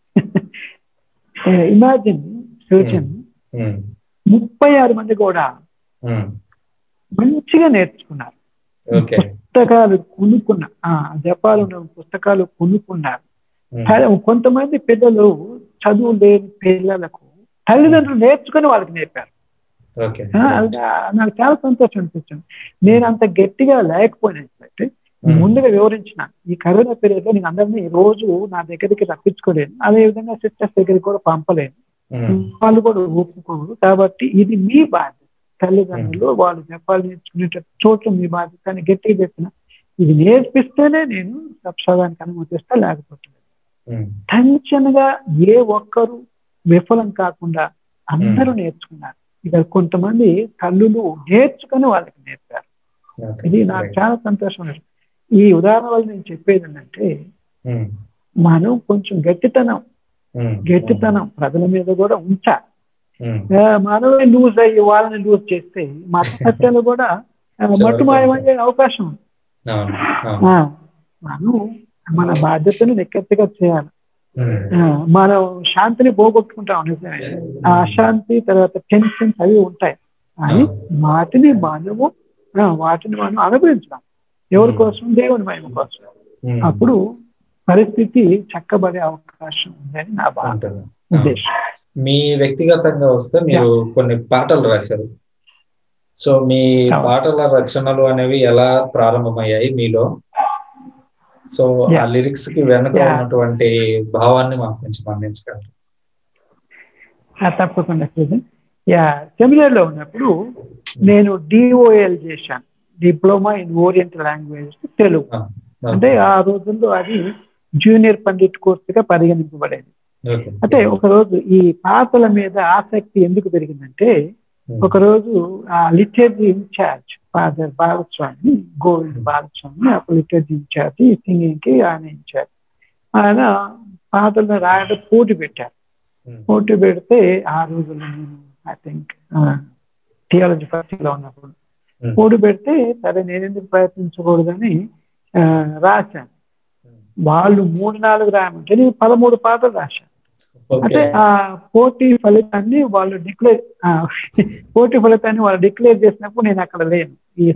ఇమాజిన్ సూచన్ ఉమ్, ముప్పై ఆరు మంది కూడా ఉమ్, మంచిగా నేర్చుకున్నారు ఓకే పుస్తకాలు కొనుక్కున్న ఆ జపాలు ఉన్న పుస్తకాలు కొనుక్కున్నారు ఉమ్, కానీ కొంతమంది పిల్లలు చదువు లేని పిల్లలకు తల్లిదండ్రులు నేర్చుకుని వాళ్ళకి నేర్పారు ఓకే ఆ, అది నా- నాకు చాలా సంతోషం అనిపించింది నేను అంత గట్టిగా లేకపోయినట్లయితే ఉమ్, ముందుగా వివరించిన ఈ కరోనా పీరియడ్ లో నేను అందరినీ ఈ రోజు నా దగ్గరికి రప్పించుకోలేను అదే విధంగా సిస్టర్స్ దగ్గరికి కూడా పంపలేను ఉమ్, వాళ్ళు కూడా ఒప్పుకోరు కాబట్టి ఇది మీ బాధ్యత తల్లిదండ్రులు వాళ్ళు చెప్పాలి నేర్చుకునేటట్టు చోట్ల మీ బాధ్యత అని గట్టిగా చెప్పిన ఇది నేర్పిస్తేనే నేను సప్సాదానికి అనుమతిస్తా లేకపోతే లేదు. ఉమ్, టెన్షన్ గా ఏ ఒక్కరు విఫలం కాకుండా అందరూ నేర్చుకున్నారు ఇక కొంతమంది తల్లులు నేర్చుకుని వాళ్ళకి నేర్పారు ఓకే ఇది నాకు చాలా సంతోషం ఈ ఉదాహరణ వల్ల నేను చెప్పేది ఏంటంటే ఉమ్, మనం కొంచెం గట్టితనం ఉమ్, గట్టితనం ప్రజల మీద కూడా ఉంచా ఉమ్, ఆ, మనమే లూజ్ అయ్యి వాళ్ళని లూజ్ చేస్తే మత సత్యాలు కూడా ఆ, మట్టుమాయమయ్యే అవకాశం ఉంది అవును అవును ఆ, మనం మన బాధ్యతను నిక్కచ్చిగా చేయాలి ఉమ్, ఆ, మనం శాంతిని పోగొట్టుకుంటాం నిజమే ఆ అశాంతి తర్వాత టెన్షన్స్ అవి ఉంటాయి కానీ వాటిని మనము ఆ, వాటిని మనం అనుభవించడం ఎవరి కోసం దేవుని మహిమ కోసం ఉమ్, అప్పుడు పరిస్థితి చక్కబడే అవకాశం ఉందని నా బా- ఉంటుంది ఉద్దేశం మీ వ్యక్తిగతంగా వస్తే మీరు కొన్ని పాటలు రాశారు సో మీ అవును. పాటల రచనలు అనేవి ఎలా ప్రారంభమయ్యాయి మీలో సో ఆ Yeah. లిరిక్స్ కి వెనుక Yeah. ఉన్నటువంటి భావాన్ని మాకు కొంచెం అందించగలరు ఆ, తప్పకుండా సృజన్ యా సెమినార్ లో ఉన్నప్పుడు నేను డిఓఎల్ చేశాను diploma in oriental language Telugu ఆ, అంటే ఆ రోజుల్లో అది జూనియర్ పండిట్ కోర్సుగా పరిగణించబడేది అంటే ఒకరోజు ఈ పాటల మీద ఆసక్తి ఎందుకు పెరిగిందంటే ఒకరోజు ఆ literary in charge father Balaswamy Govind Balaswamy అప్పుడు లిటరరీ ఇన్ఛార్జ్ సింగింగ్ కి ఆయన ఇన్ఛార్జ్ ఆయన పాటలు రాయడం పోటీ పెట్టారు పోటీ పెడితే ఆ రోజుల్లో నేను ఐ థింక్ థియాలజీ ఫస్ట్ లో ఉన్నప్పుడు పోటీ పెడితే సరే నేనెందుకు ప్రయత్నించకూడదని రాశాను వాళ్ళు మూడు నాలుగు రాయమంటే నేను పదమూడు పాటలు రాశాను అంటే ఆ పోటీ ఫలితాన్ని వాళ్ళు డిక్లేర్ పోటీ ఫలితాన్ని వాళ్ళు డిక్లేర్ చేసినప్పుడు నేను అక్కడ లేను ఈ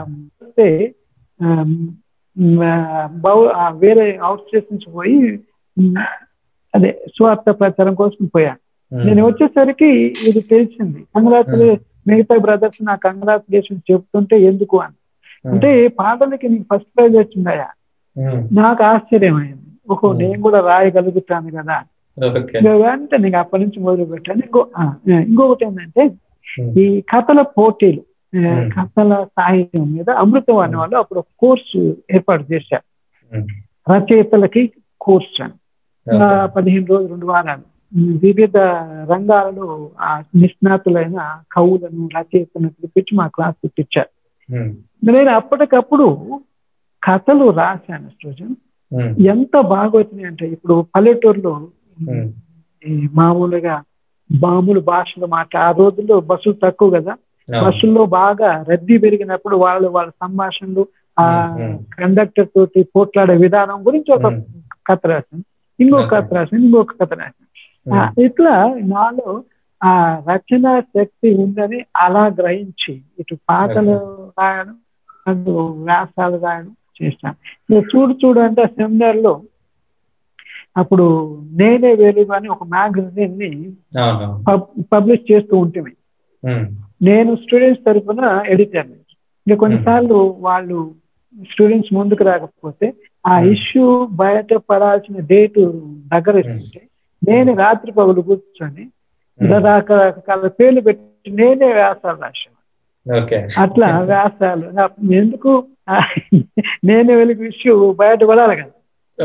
వేరే అవుట్ స్టేషన్స్ పోయి అదే స్వార్థ ప్రచారం కోసం పోయాను నేను వచ్చేసరికి ఇది తెలిసింది కంగ్రాచులే మిగతా బ్రదర్స్ నా కంగ్రాచులేషన్ చెప్తుంటే ఎందుకు అని అంటే పాటలకి నీకు ఫస్ట్ ప్రైజ్ వచ్చిందయా నాకు ఆశ్చర్యం అయింది ఓహో నేను కూడా రాయగలుగుతాను కదా అంటే నీకు అప్పటి నుంచి మొదలు పెట్టాను ఇంకో ఇంకొకటి ఏంటంటే ఈ కథల పోటీలు కథల సాహిత్యం మీద అమృతవాణి వాళ్ళు అప్పుడు ఒక కోర్సు ఏర్పాటు చేశారు రచయితలకి కోర్సు అని పదిహేను రోజులు రెండు వారాలు వివిధ రంగాలలో ఆ నిష్ణాతులైన కవులను రచయితలను పిలిపించి మా క్లాస్ ఇప్పించారు నేను అప్పటికప్పుడు కథలు రాశాను సృజన్ ఎంత బాగా వచ్చినాయి అంటే ఇప్పుడు పల్లెటూరులో మామూలుగా మామూలు భాషలో మాట ఆ రోజుల్లో బస్సులు తక్కువ కదా బస్సుల్లో బాగా రద్దీ పెరిగినప్పుడు వాళ్ళు వాళ్ళ సంభాషణలు ఆ కండక్టర్ తోటి పోట్లాడే విధానం గురించి ఒక కథ రాశాను ఇంకొక కథ రాశాను ఇంకొక కథ రాశాను ఇట్లా నాలో ఆ రచన శక్తి ఉందని అలా గ్రహించి ఇటు పాటలు రాయడం అటు వ్యాసాలు రాయడం చేశాను ఇక చూడు చూడు అంటే సెమినార్ లో అప్పుడు నేనే వేలుగు అని ఒక మ్యాగజైన్ ని పబ్లిష్ చేస్తూ ఉంటుంది నేను స్టూడెంట్స్ తరఫున ఎడిటర్ ఇంకా కొన్నిసార్లు వాళ్ళు స్టూడెంట్స్ ముందుకు రాకపోతే ఆ ఇష్యూ బయట పడాల్సిన డేటు దగ్గర ఇస్తుంటే నేను రాత్రి పగులు కూర్చొని రకరకాల పేర్లు పెట్టి నేనే వ్యాసాలు రాశాను అట్లా వ్యాసాలు ఎందుకు నేనే వెలుగు ఇష్యూ బయట పడాలి కదా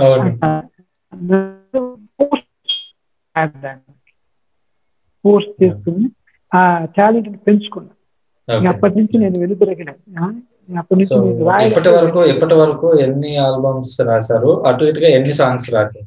పోస్ట్ చేసుకుని ఆ టాలెంట్ పెంచుకున్నా అప్పటి నుంచి నేను వెలుగురగిన అప్పటి నుంచి ఇప్పటి వరకు ఇప్పటి వరకు ఎన్ని ఆల్బమ్స్ రాశారు అటు ఇటుగా ఎన్ని సాంగ్స్ రాశారు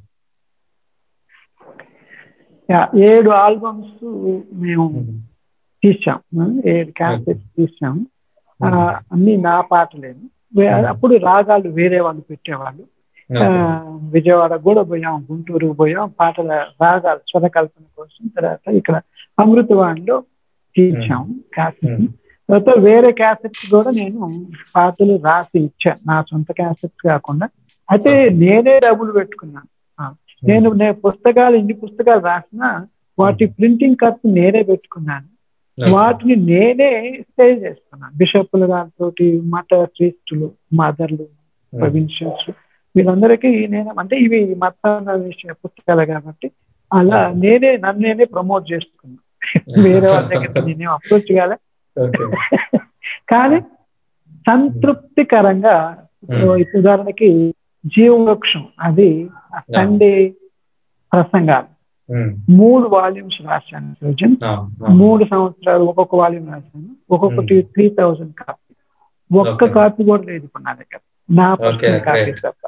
ఏడు ఆల్బమ్స్ మేము తీసాం ఏడు క్యాసెట్స్ తీసాం అన్ని నా పాటలేను అప్పుడు రాగాలు వేరే వాళ్ళు పెట్టేవాళ్ళు విజయవాడ కూడా పోయాం గుంటూరు పోయాం పాటల రాగాలు స్వరకల్పన కోసం తర్వాత ఇక్కడ అమృతవాణిలో తీర్చాం క్యాసెట్ తర్వాత వేరే క్యాసెట్స్ కూడా నేను పాటలు రాసి ఇచ్చాను నా సొంత క్యాసెట్స్ కాకుండా అయితే నేనే డబ్బులు పెట్టుకున్నాను నేను నేను పుస్తకాలు ఇన్ని పుస్తకాలు రాసినా వాటి ప్రింటింగ్ ఖర్చు నేనే పెట్టుకున్నాను వాటిని నేనే సేల్ చేస్తున్నాను బిషప్లు గారితో మత క్రీస్తులు మదర్లు ప్రొవిన్షియల్స్ వీళ్ళందరికీ నేను అంటే ఇవి మత విషయ పుస్తకాలు కాబట్టి అలా నేనే నన్ను నేనే ప్రమోట్ చేసుకున్నాను వేరే వాళ్ళ దగ్గర నేనేం అప్రోచ్ కాలే కానీ సంతృప్తికరంగా ఉదాహరణకి జీవవృక్షం అది సండే ప్రసంగాలు మూడు వాల్యూమ్స్ రాశాను సృజన్ మూడు సంవత్సరాలు ఒక్కొక్క వాల్యూమ్ రాశాను ఒక్కొక్కటి త్రీ థౌజండ్ కాపీ ఒక్క కాపీ కూడా లేదు ఇప్పుడు నా దగ్గర నా పర్సనల్ కాపీ తప్ప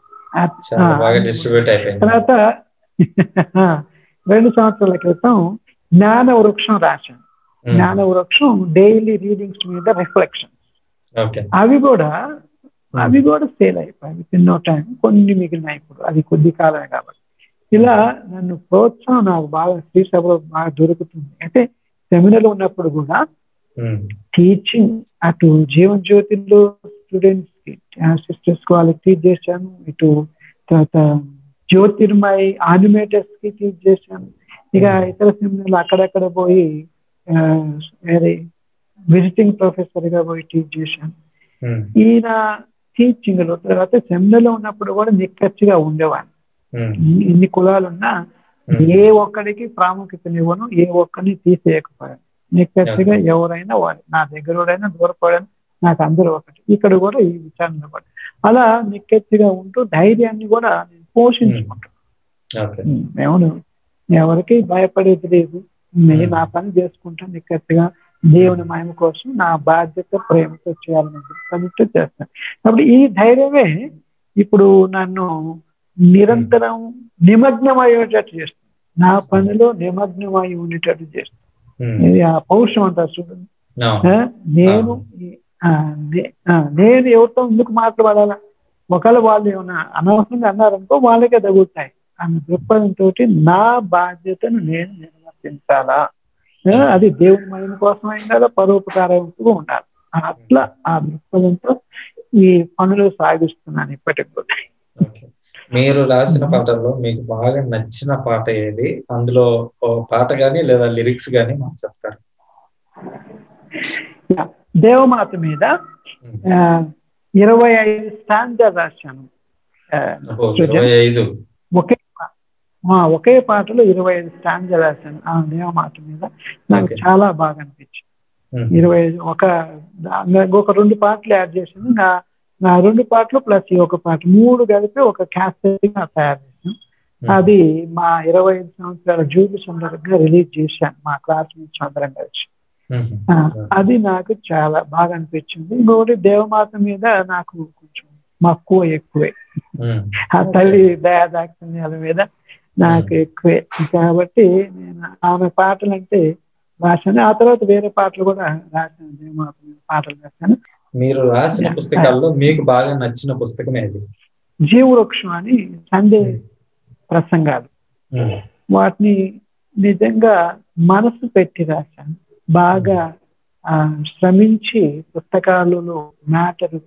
తర్వాత రెండు సంవత్సరాల క్రితం జ్ఞాన వృక్షం రాశాను జ్ఞాన వృక్షం డైలీ రీడింగ్స్ మీద రిఫ్లెక్షన్ అవి కూడా అవి కూడా సేల్ అయిపోయాయి తిన్నో టైం కొన్ని మిగిలినాయి ఇప్పుడు అది కొద్ది కాలమే కాబట్టి ఇలా నన్ను ప్రోత్సాహం నాకు బాగా శ్రీ సభలో బాగా దొరుకుతుంది అయితే సెమినార్ ఉన్నప్పుడు కూడా టీచింగ్ అటు జీవన్ జ్యోతిలో స్టూడెంట్స్ కి సిస్టర్స్ వాళ్ళకి టీచ్ చేశాను ఇటు తర్వాత జ్యోతిర్మయ్ ఆనిమేటర్స్ కి టీచ్ చేశాను ఇక ఇతర సెమినార్లు అక్కడక్కడ పోయి వేరే విజిటింగ్ ప్రొఫెసర్ గా పోయి టీచ్ చేశాను ఈయన టీచింగ్ లో తర్వాత సెమినార్లో ఉన్నప్పుడు కూడా నిక్కచ్చిగా ఉండేవాడిని ఇన్ని కులాలున్నా ఏ ఒక్కడికి ప్రాముఖ్యతనివ్వను ఏ ఒక్కరిని తీసేయకపోయాను నిక్కచ్చిగా ఎవరైనా వాడు నా దగ్గర దూరపడాను నాకు అందరూ ఒకటి ఇక్కడ కూడా ఈ విచారణ పడి అలా నిక్కచ్చిగా ఉంటూ ధైర్యాన్ని కూడా నేను పోషించుకుంటాం ఓకే ఎవరు ఎవరికి భయపడేది లేదు నేను నా పని చేసుకుంటాను నిక్కట్టుగా దేవుని మహిమ కోసం నా బాధ్యత ప్రేమతో చేయాలని దృక్పథంతో చేస్తాను కాబట్టి ఈ ధైర్యమే ఇప్పుడు నన్ను నిరంతరం నిమగ్నం అయ్యేటట్టు చేస్తుంది నా పనిలో నిమగ్నమై ఉండేటట్టు చేస్తుంది ఇది ఆ పౌరుషం అంటారు చూడండి ఆ, నేను ఆ, నే- ఆ, నేను ఎవరితో ఎందుకు మాట్లాడాలా ఒకవేళ వాళ్ళు ఏమైనా అనవసరంగా అన్నారనుకో వాళ్ళకే తగులుతాయి అన్న దృక్పథంతో నా బాధ్యతను నేను నిర్వర్తించాలా ఆ, అది దేవుని మహిమ కోసం ఉండాలా పరోపకారంగా ఉండాలి అట్లా ఆ దృక్పథంతో ఈ పనులు సాగిస్తున్నాను ఇప్పటికి కూడా ఓకే. మీరు రాసిన పాటల్లో మీకు బాగా నచ్చిన పాట ఏది అందులో ఓ పాట గానీ లేదా లిరిక్స్ గానీ మాకు చెప్తారు దేవమాత మీద ఆ, ఇరవై ఐదు స్టాండర్ రాశాను ఆ, ఓహో, ఇరవై ఐదు ఒకే పా- ఆ, ఒకే పాటలో ఇరవై ఐదు స్టాండర్ రాశాను ఆ దేవమాత మీద నాకు Okay. చాలా బాగా అనిపించింది ఉమ్, ఇరవై ఐదు ఒక దా- ఒక రెండు పాటలు యాడ్ చేసింది నా నా రెండు పాటలు ప్లస్ ఈ ఒక పాట మూడు కలిపి ఒక క్యాసెట్ తయారు చేశాను ఉమ్, అది మా ఇరవై ఐదు సంవత్సరాల జూబి సందర్భంగా రిలీజ్ చేశాను మా క్లాస్మేట్స్ అందరం కలిసి ఉమ్, ఆ, అది నాకు చాలా బాగా అనిపించింది ఇంకొకటి దేవమాత మీద నాకు కొంచెం మక్కువ ఎక్కువే ఉమ్, ఆ తల్లి దయాదాక్షిణ్యాల మీద నాకు ఎక్కువే కాబట్టి నేను ఆమె పాటలు అంటే రాశాను ఆ తర్వాత వేరే పాటలు కూడా రాశాను దేవమాత మీద పాటలు రాశాను మీరు రాసిన పుస్తకాల్లో మీకు బాగా నచ్చిన పుస్తకం ఏది జీవవృక్షం అని సండే ప్రసంగాలు ఉమ్, వాటిని నిజంగా మనసు పెట్టి రాశాను బాగా ఆ, శ్రమించి పుస్తకాలలో మ్యాటర్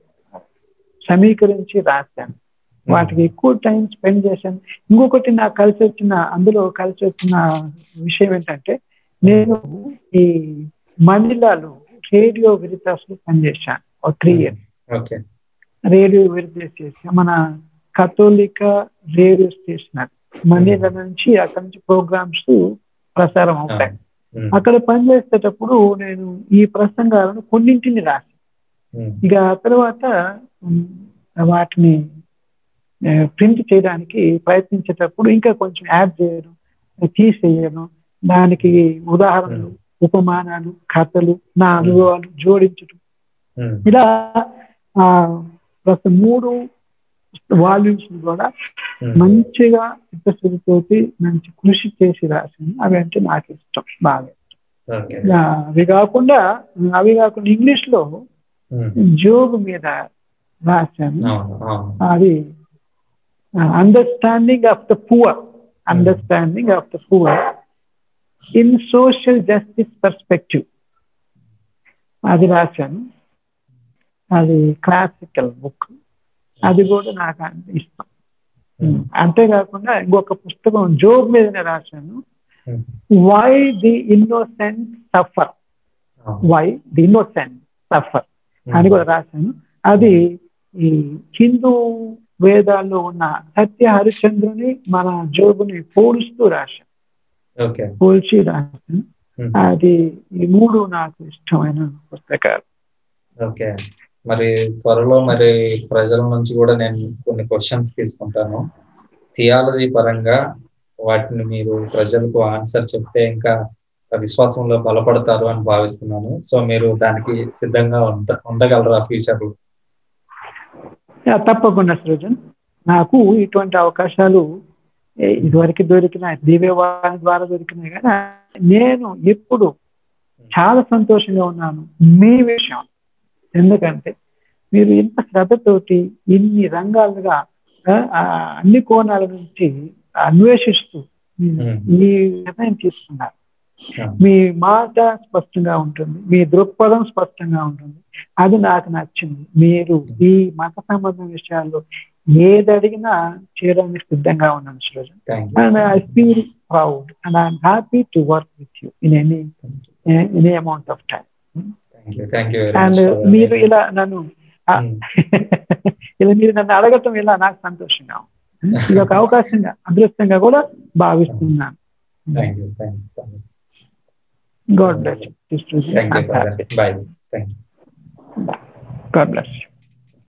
సమీకరించి రాశాను వాటికి ఎక్కువ టైం స్పెండ్ చేశాను ఇంకొకటి నాకు కలిసి వచ్చిన అందులో కలిసి వచ్చిన విషయం ఏంటంటే నేను ఈ మనీలాలో రేడియో విరితాస్ లో పనిచేశాను ఒక three years okay radio Veritas చేసి మన కథోలిక రేడియో స్టేషన్ అది మనీల నుంచి అక్కడి నుంచి ప్రోగ్రామ్స్ ప్రసారం అవుతాయి ఉమ్, అక్కడ పనిచేసేటప్పుడు నేను ఈ ప్రసంగాలను కొన్నింటిని రాశాను ఉమ్, ఇక ఆ తర్వాత ఉమ్, వాటిని ప్రింట్ చేయడానికి ప్రయత్నించేటప్పుడు ఇంకా కొంచెం యాడ్ చేయడం తీసేయడం దానికి ఉదాహరణలు ఉపమానాలు కథలు నా అనుభవాలు జోడించడం ఉమ్, ఇలా ఆ ప్రతి మూడు వాల్యూమ్స్ కూడా ఉమ్, మంచిగా చిత్తశుద్ధితోటి మంచి కృషి చేసి రాసింది అవి అంటే నాకు ఇష్టం బాగా ఓకే ఆ, అవి కాకుండా అవి కాకుండా ఇంగ్లీష్ లో ఉమ్, జోబ్ మీద రాశాను అవును అవును అది understanding of the poor understanding of the poor in social justice perspective అది రాశాను అది క్లాసికల్ బుక్ అది కూడా నాకు అంత ఇష్టం ఉమ్, అంతేకాకుండా ఇంకొక పుస్తకం జోబ్ మీదనే రాశాను ఉమ్, వై ది ఇన్నోసెంట్ సఫర్ అవును. వై ది ఇన్నోసెంట్ సఫర్ అని కూడా రాశాను అది ఈ హిందూ వేదాల్లో ఉన్న సత్య హరిశ్చంద్రుని మన జోబుని పోలుస్తూ రాశాను ఓకే పోల్చి రాశాను ఉమ్, అది ఈ మూడు నాకు ఇష్టమైన పుస్తకాలు ఓకే మరి త్వరలో మరి ప్రజల నుంచి కూడా నేను కొన్ని క్వశ్చన్స్ తీసుకుంటాను థియాలజీ పరంగా వాటిని మీరు ప్రజలకు ఆన్సర్ చెప్తే ఇంకా విశ్వాసంలో బలపడతారు అని భావిస్తున్నాను సో మీరు దానికి సిద్ధంగా ఉండ ఉండగలరా ఫ్యూచర్ లో యా, తప్పకుండా సృజన్ నాకు ఇటువంటి అవకాశాలు ఏ, ఇదివరకు దొరికినాయి దివ్యవాణి ద్వారా దొరికినాయి కానీ నేను ఎప్పుడు చాలా సంతోషంగా ఉన్నాను మీ విషయం ఎందుకంటే మీరు ఇంత శ్రద్ధతోటి ఇన్ని రంగాలుగా ఆ, ఆ, అన్ని కోణాల నుంచి అన్వేషిస్తూ మీరు Hmm. ఈ నిర్ణయం తీసుకున్నారు మీ మాట స్పష్టంగా ఉంటుంది మీ దృక్పథం స్పష్టంగా ఉంటుంది అది నాకు నచ్చింది మీరు ఈ మత సంబంధ విషయాల్లో ఏది అడిగినా చేయడానికి సిద్ధంగా ఉన్నాను Srujan thank and I feel proud and I'm happy to work with you in any any amount of time you thank you and మీరు ఇలా నన్ను ఆ, ఇలా మీరు నన్ను అడగటం ఇలా నాకు సంతోషంగా ఉంది ఇది ఒక అవకాశంగా అదృష్టంగా కూడా భావిస్తున్నాను thank you thank you God bless thank you bye thank you God bless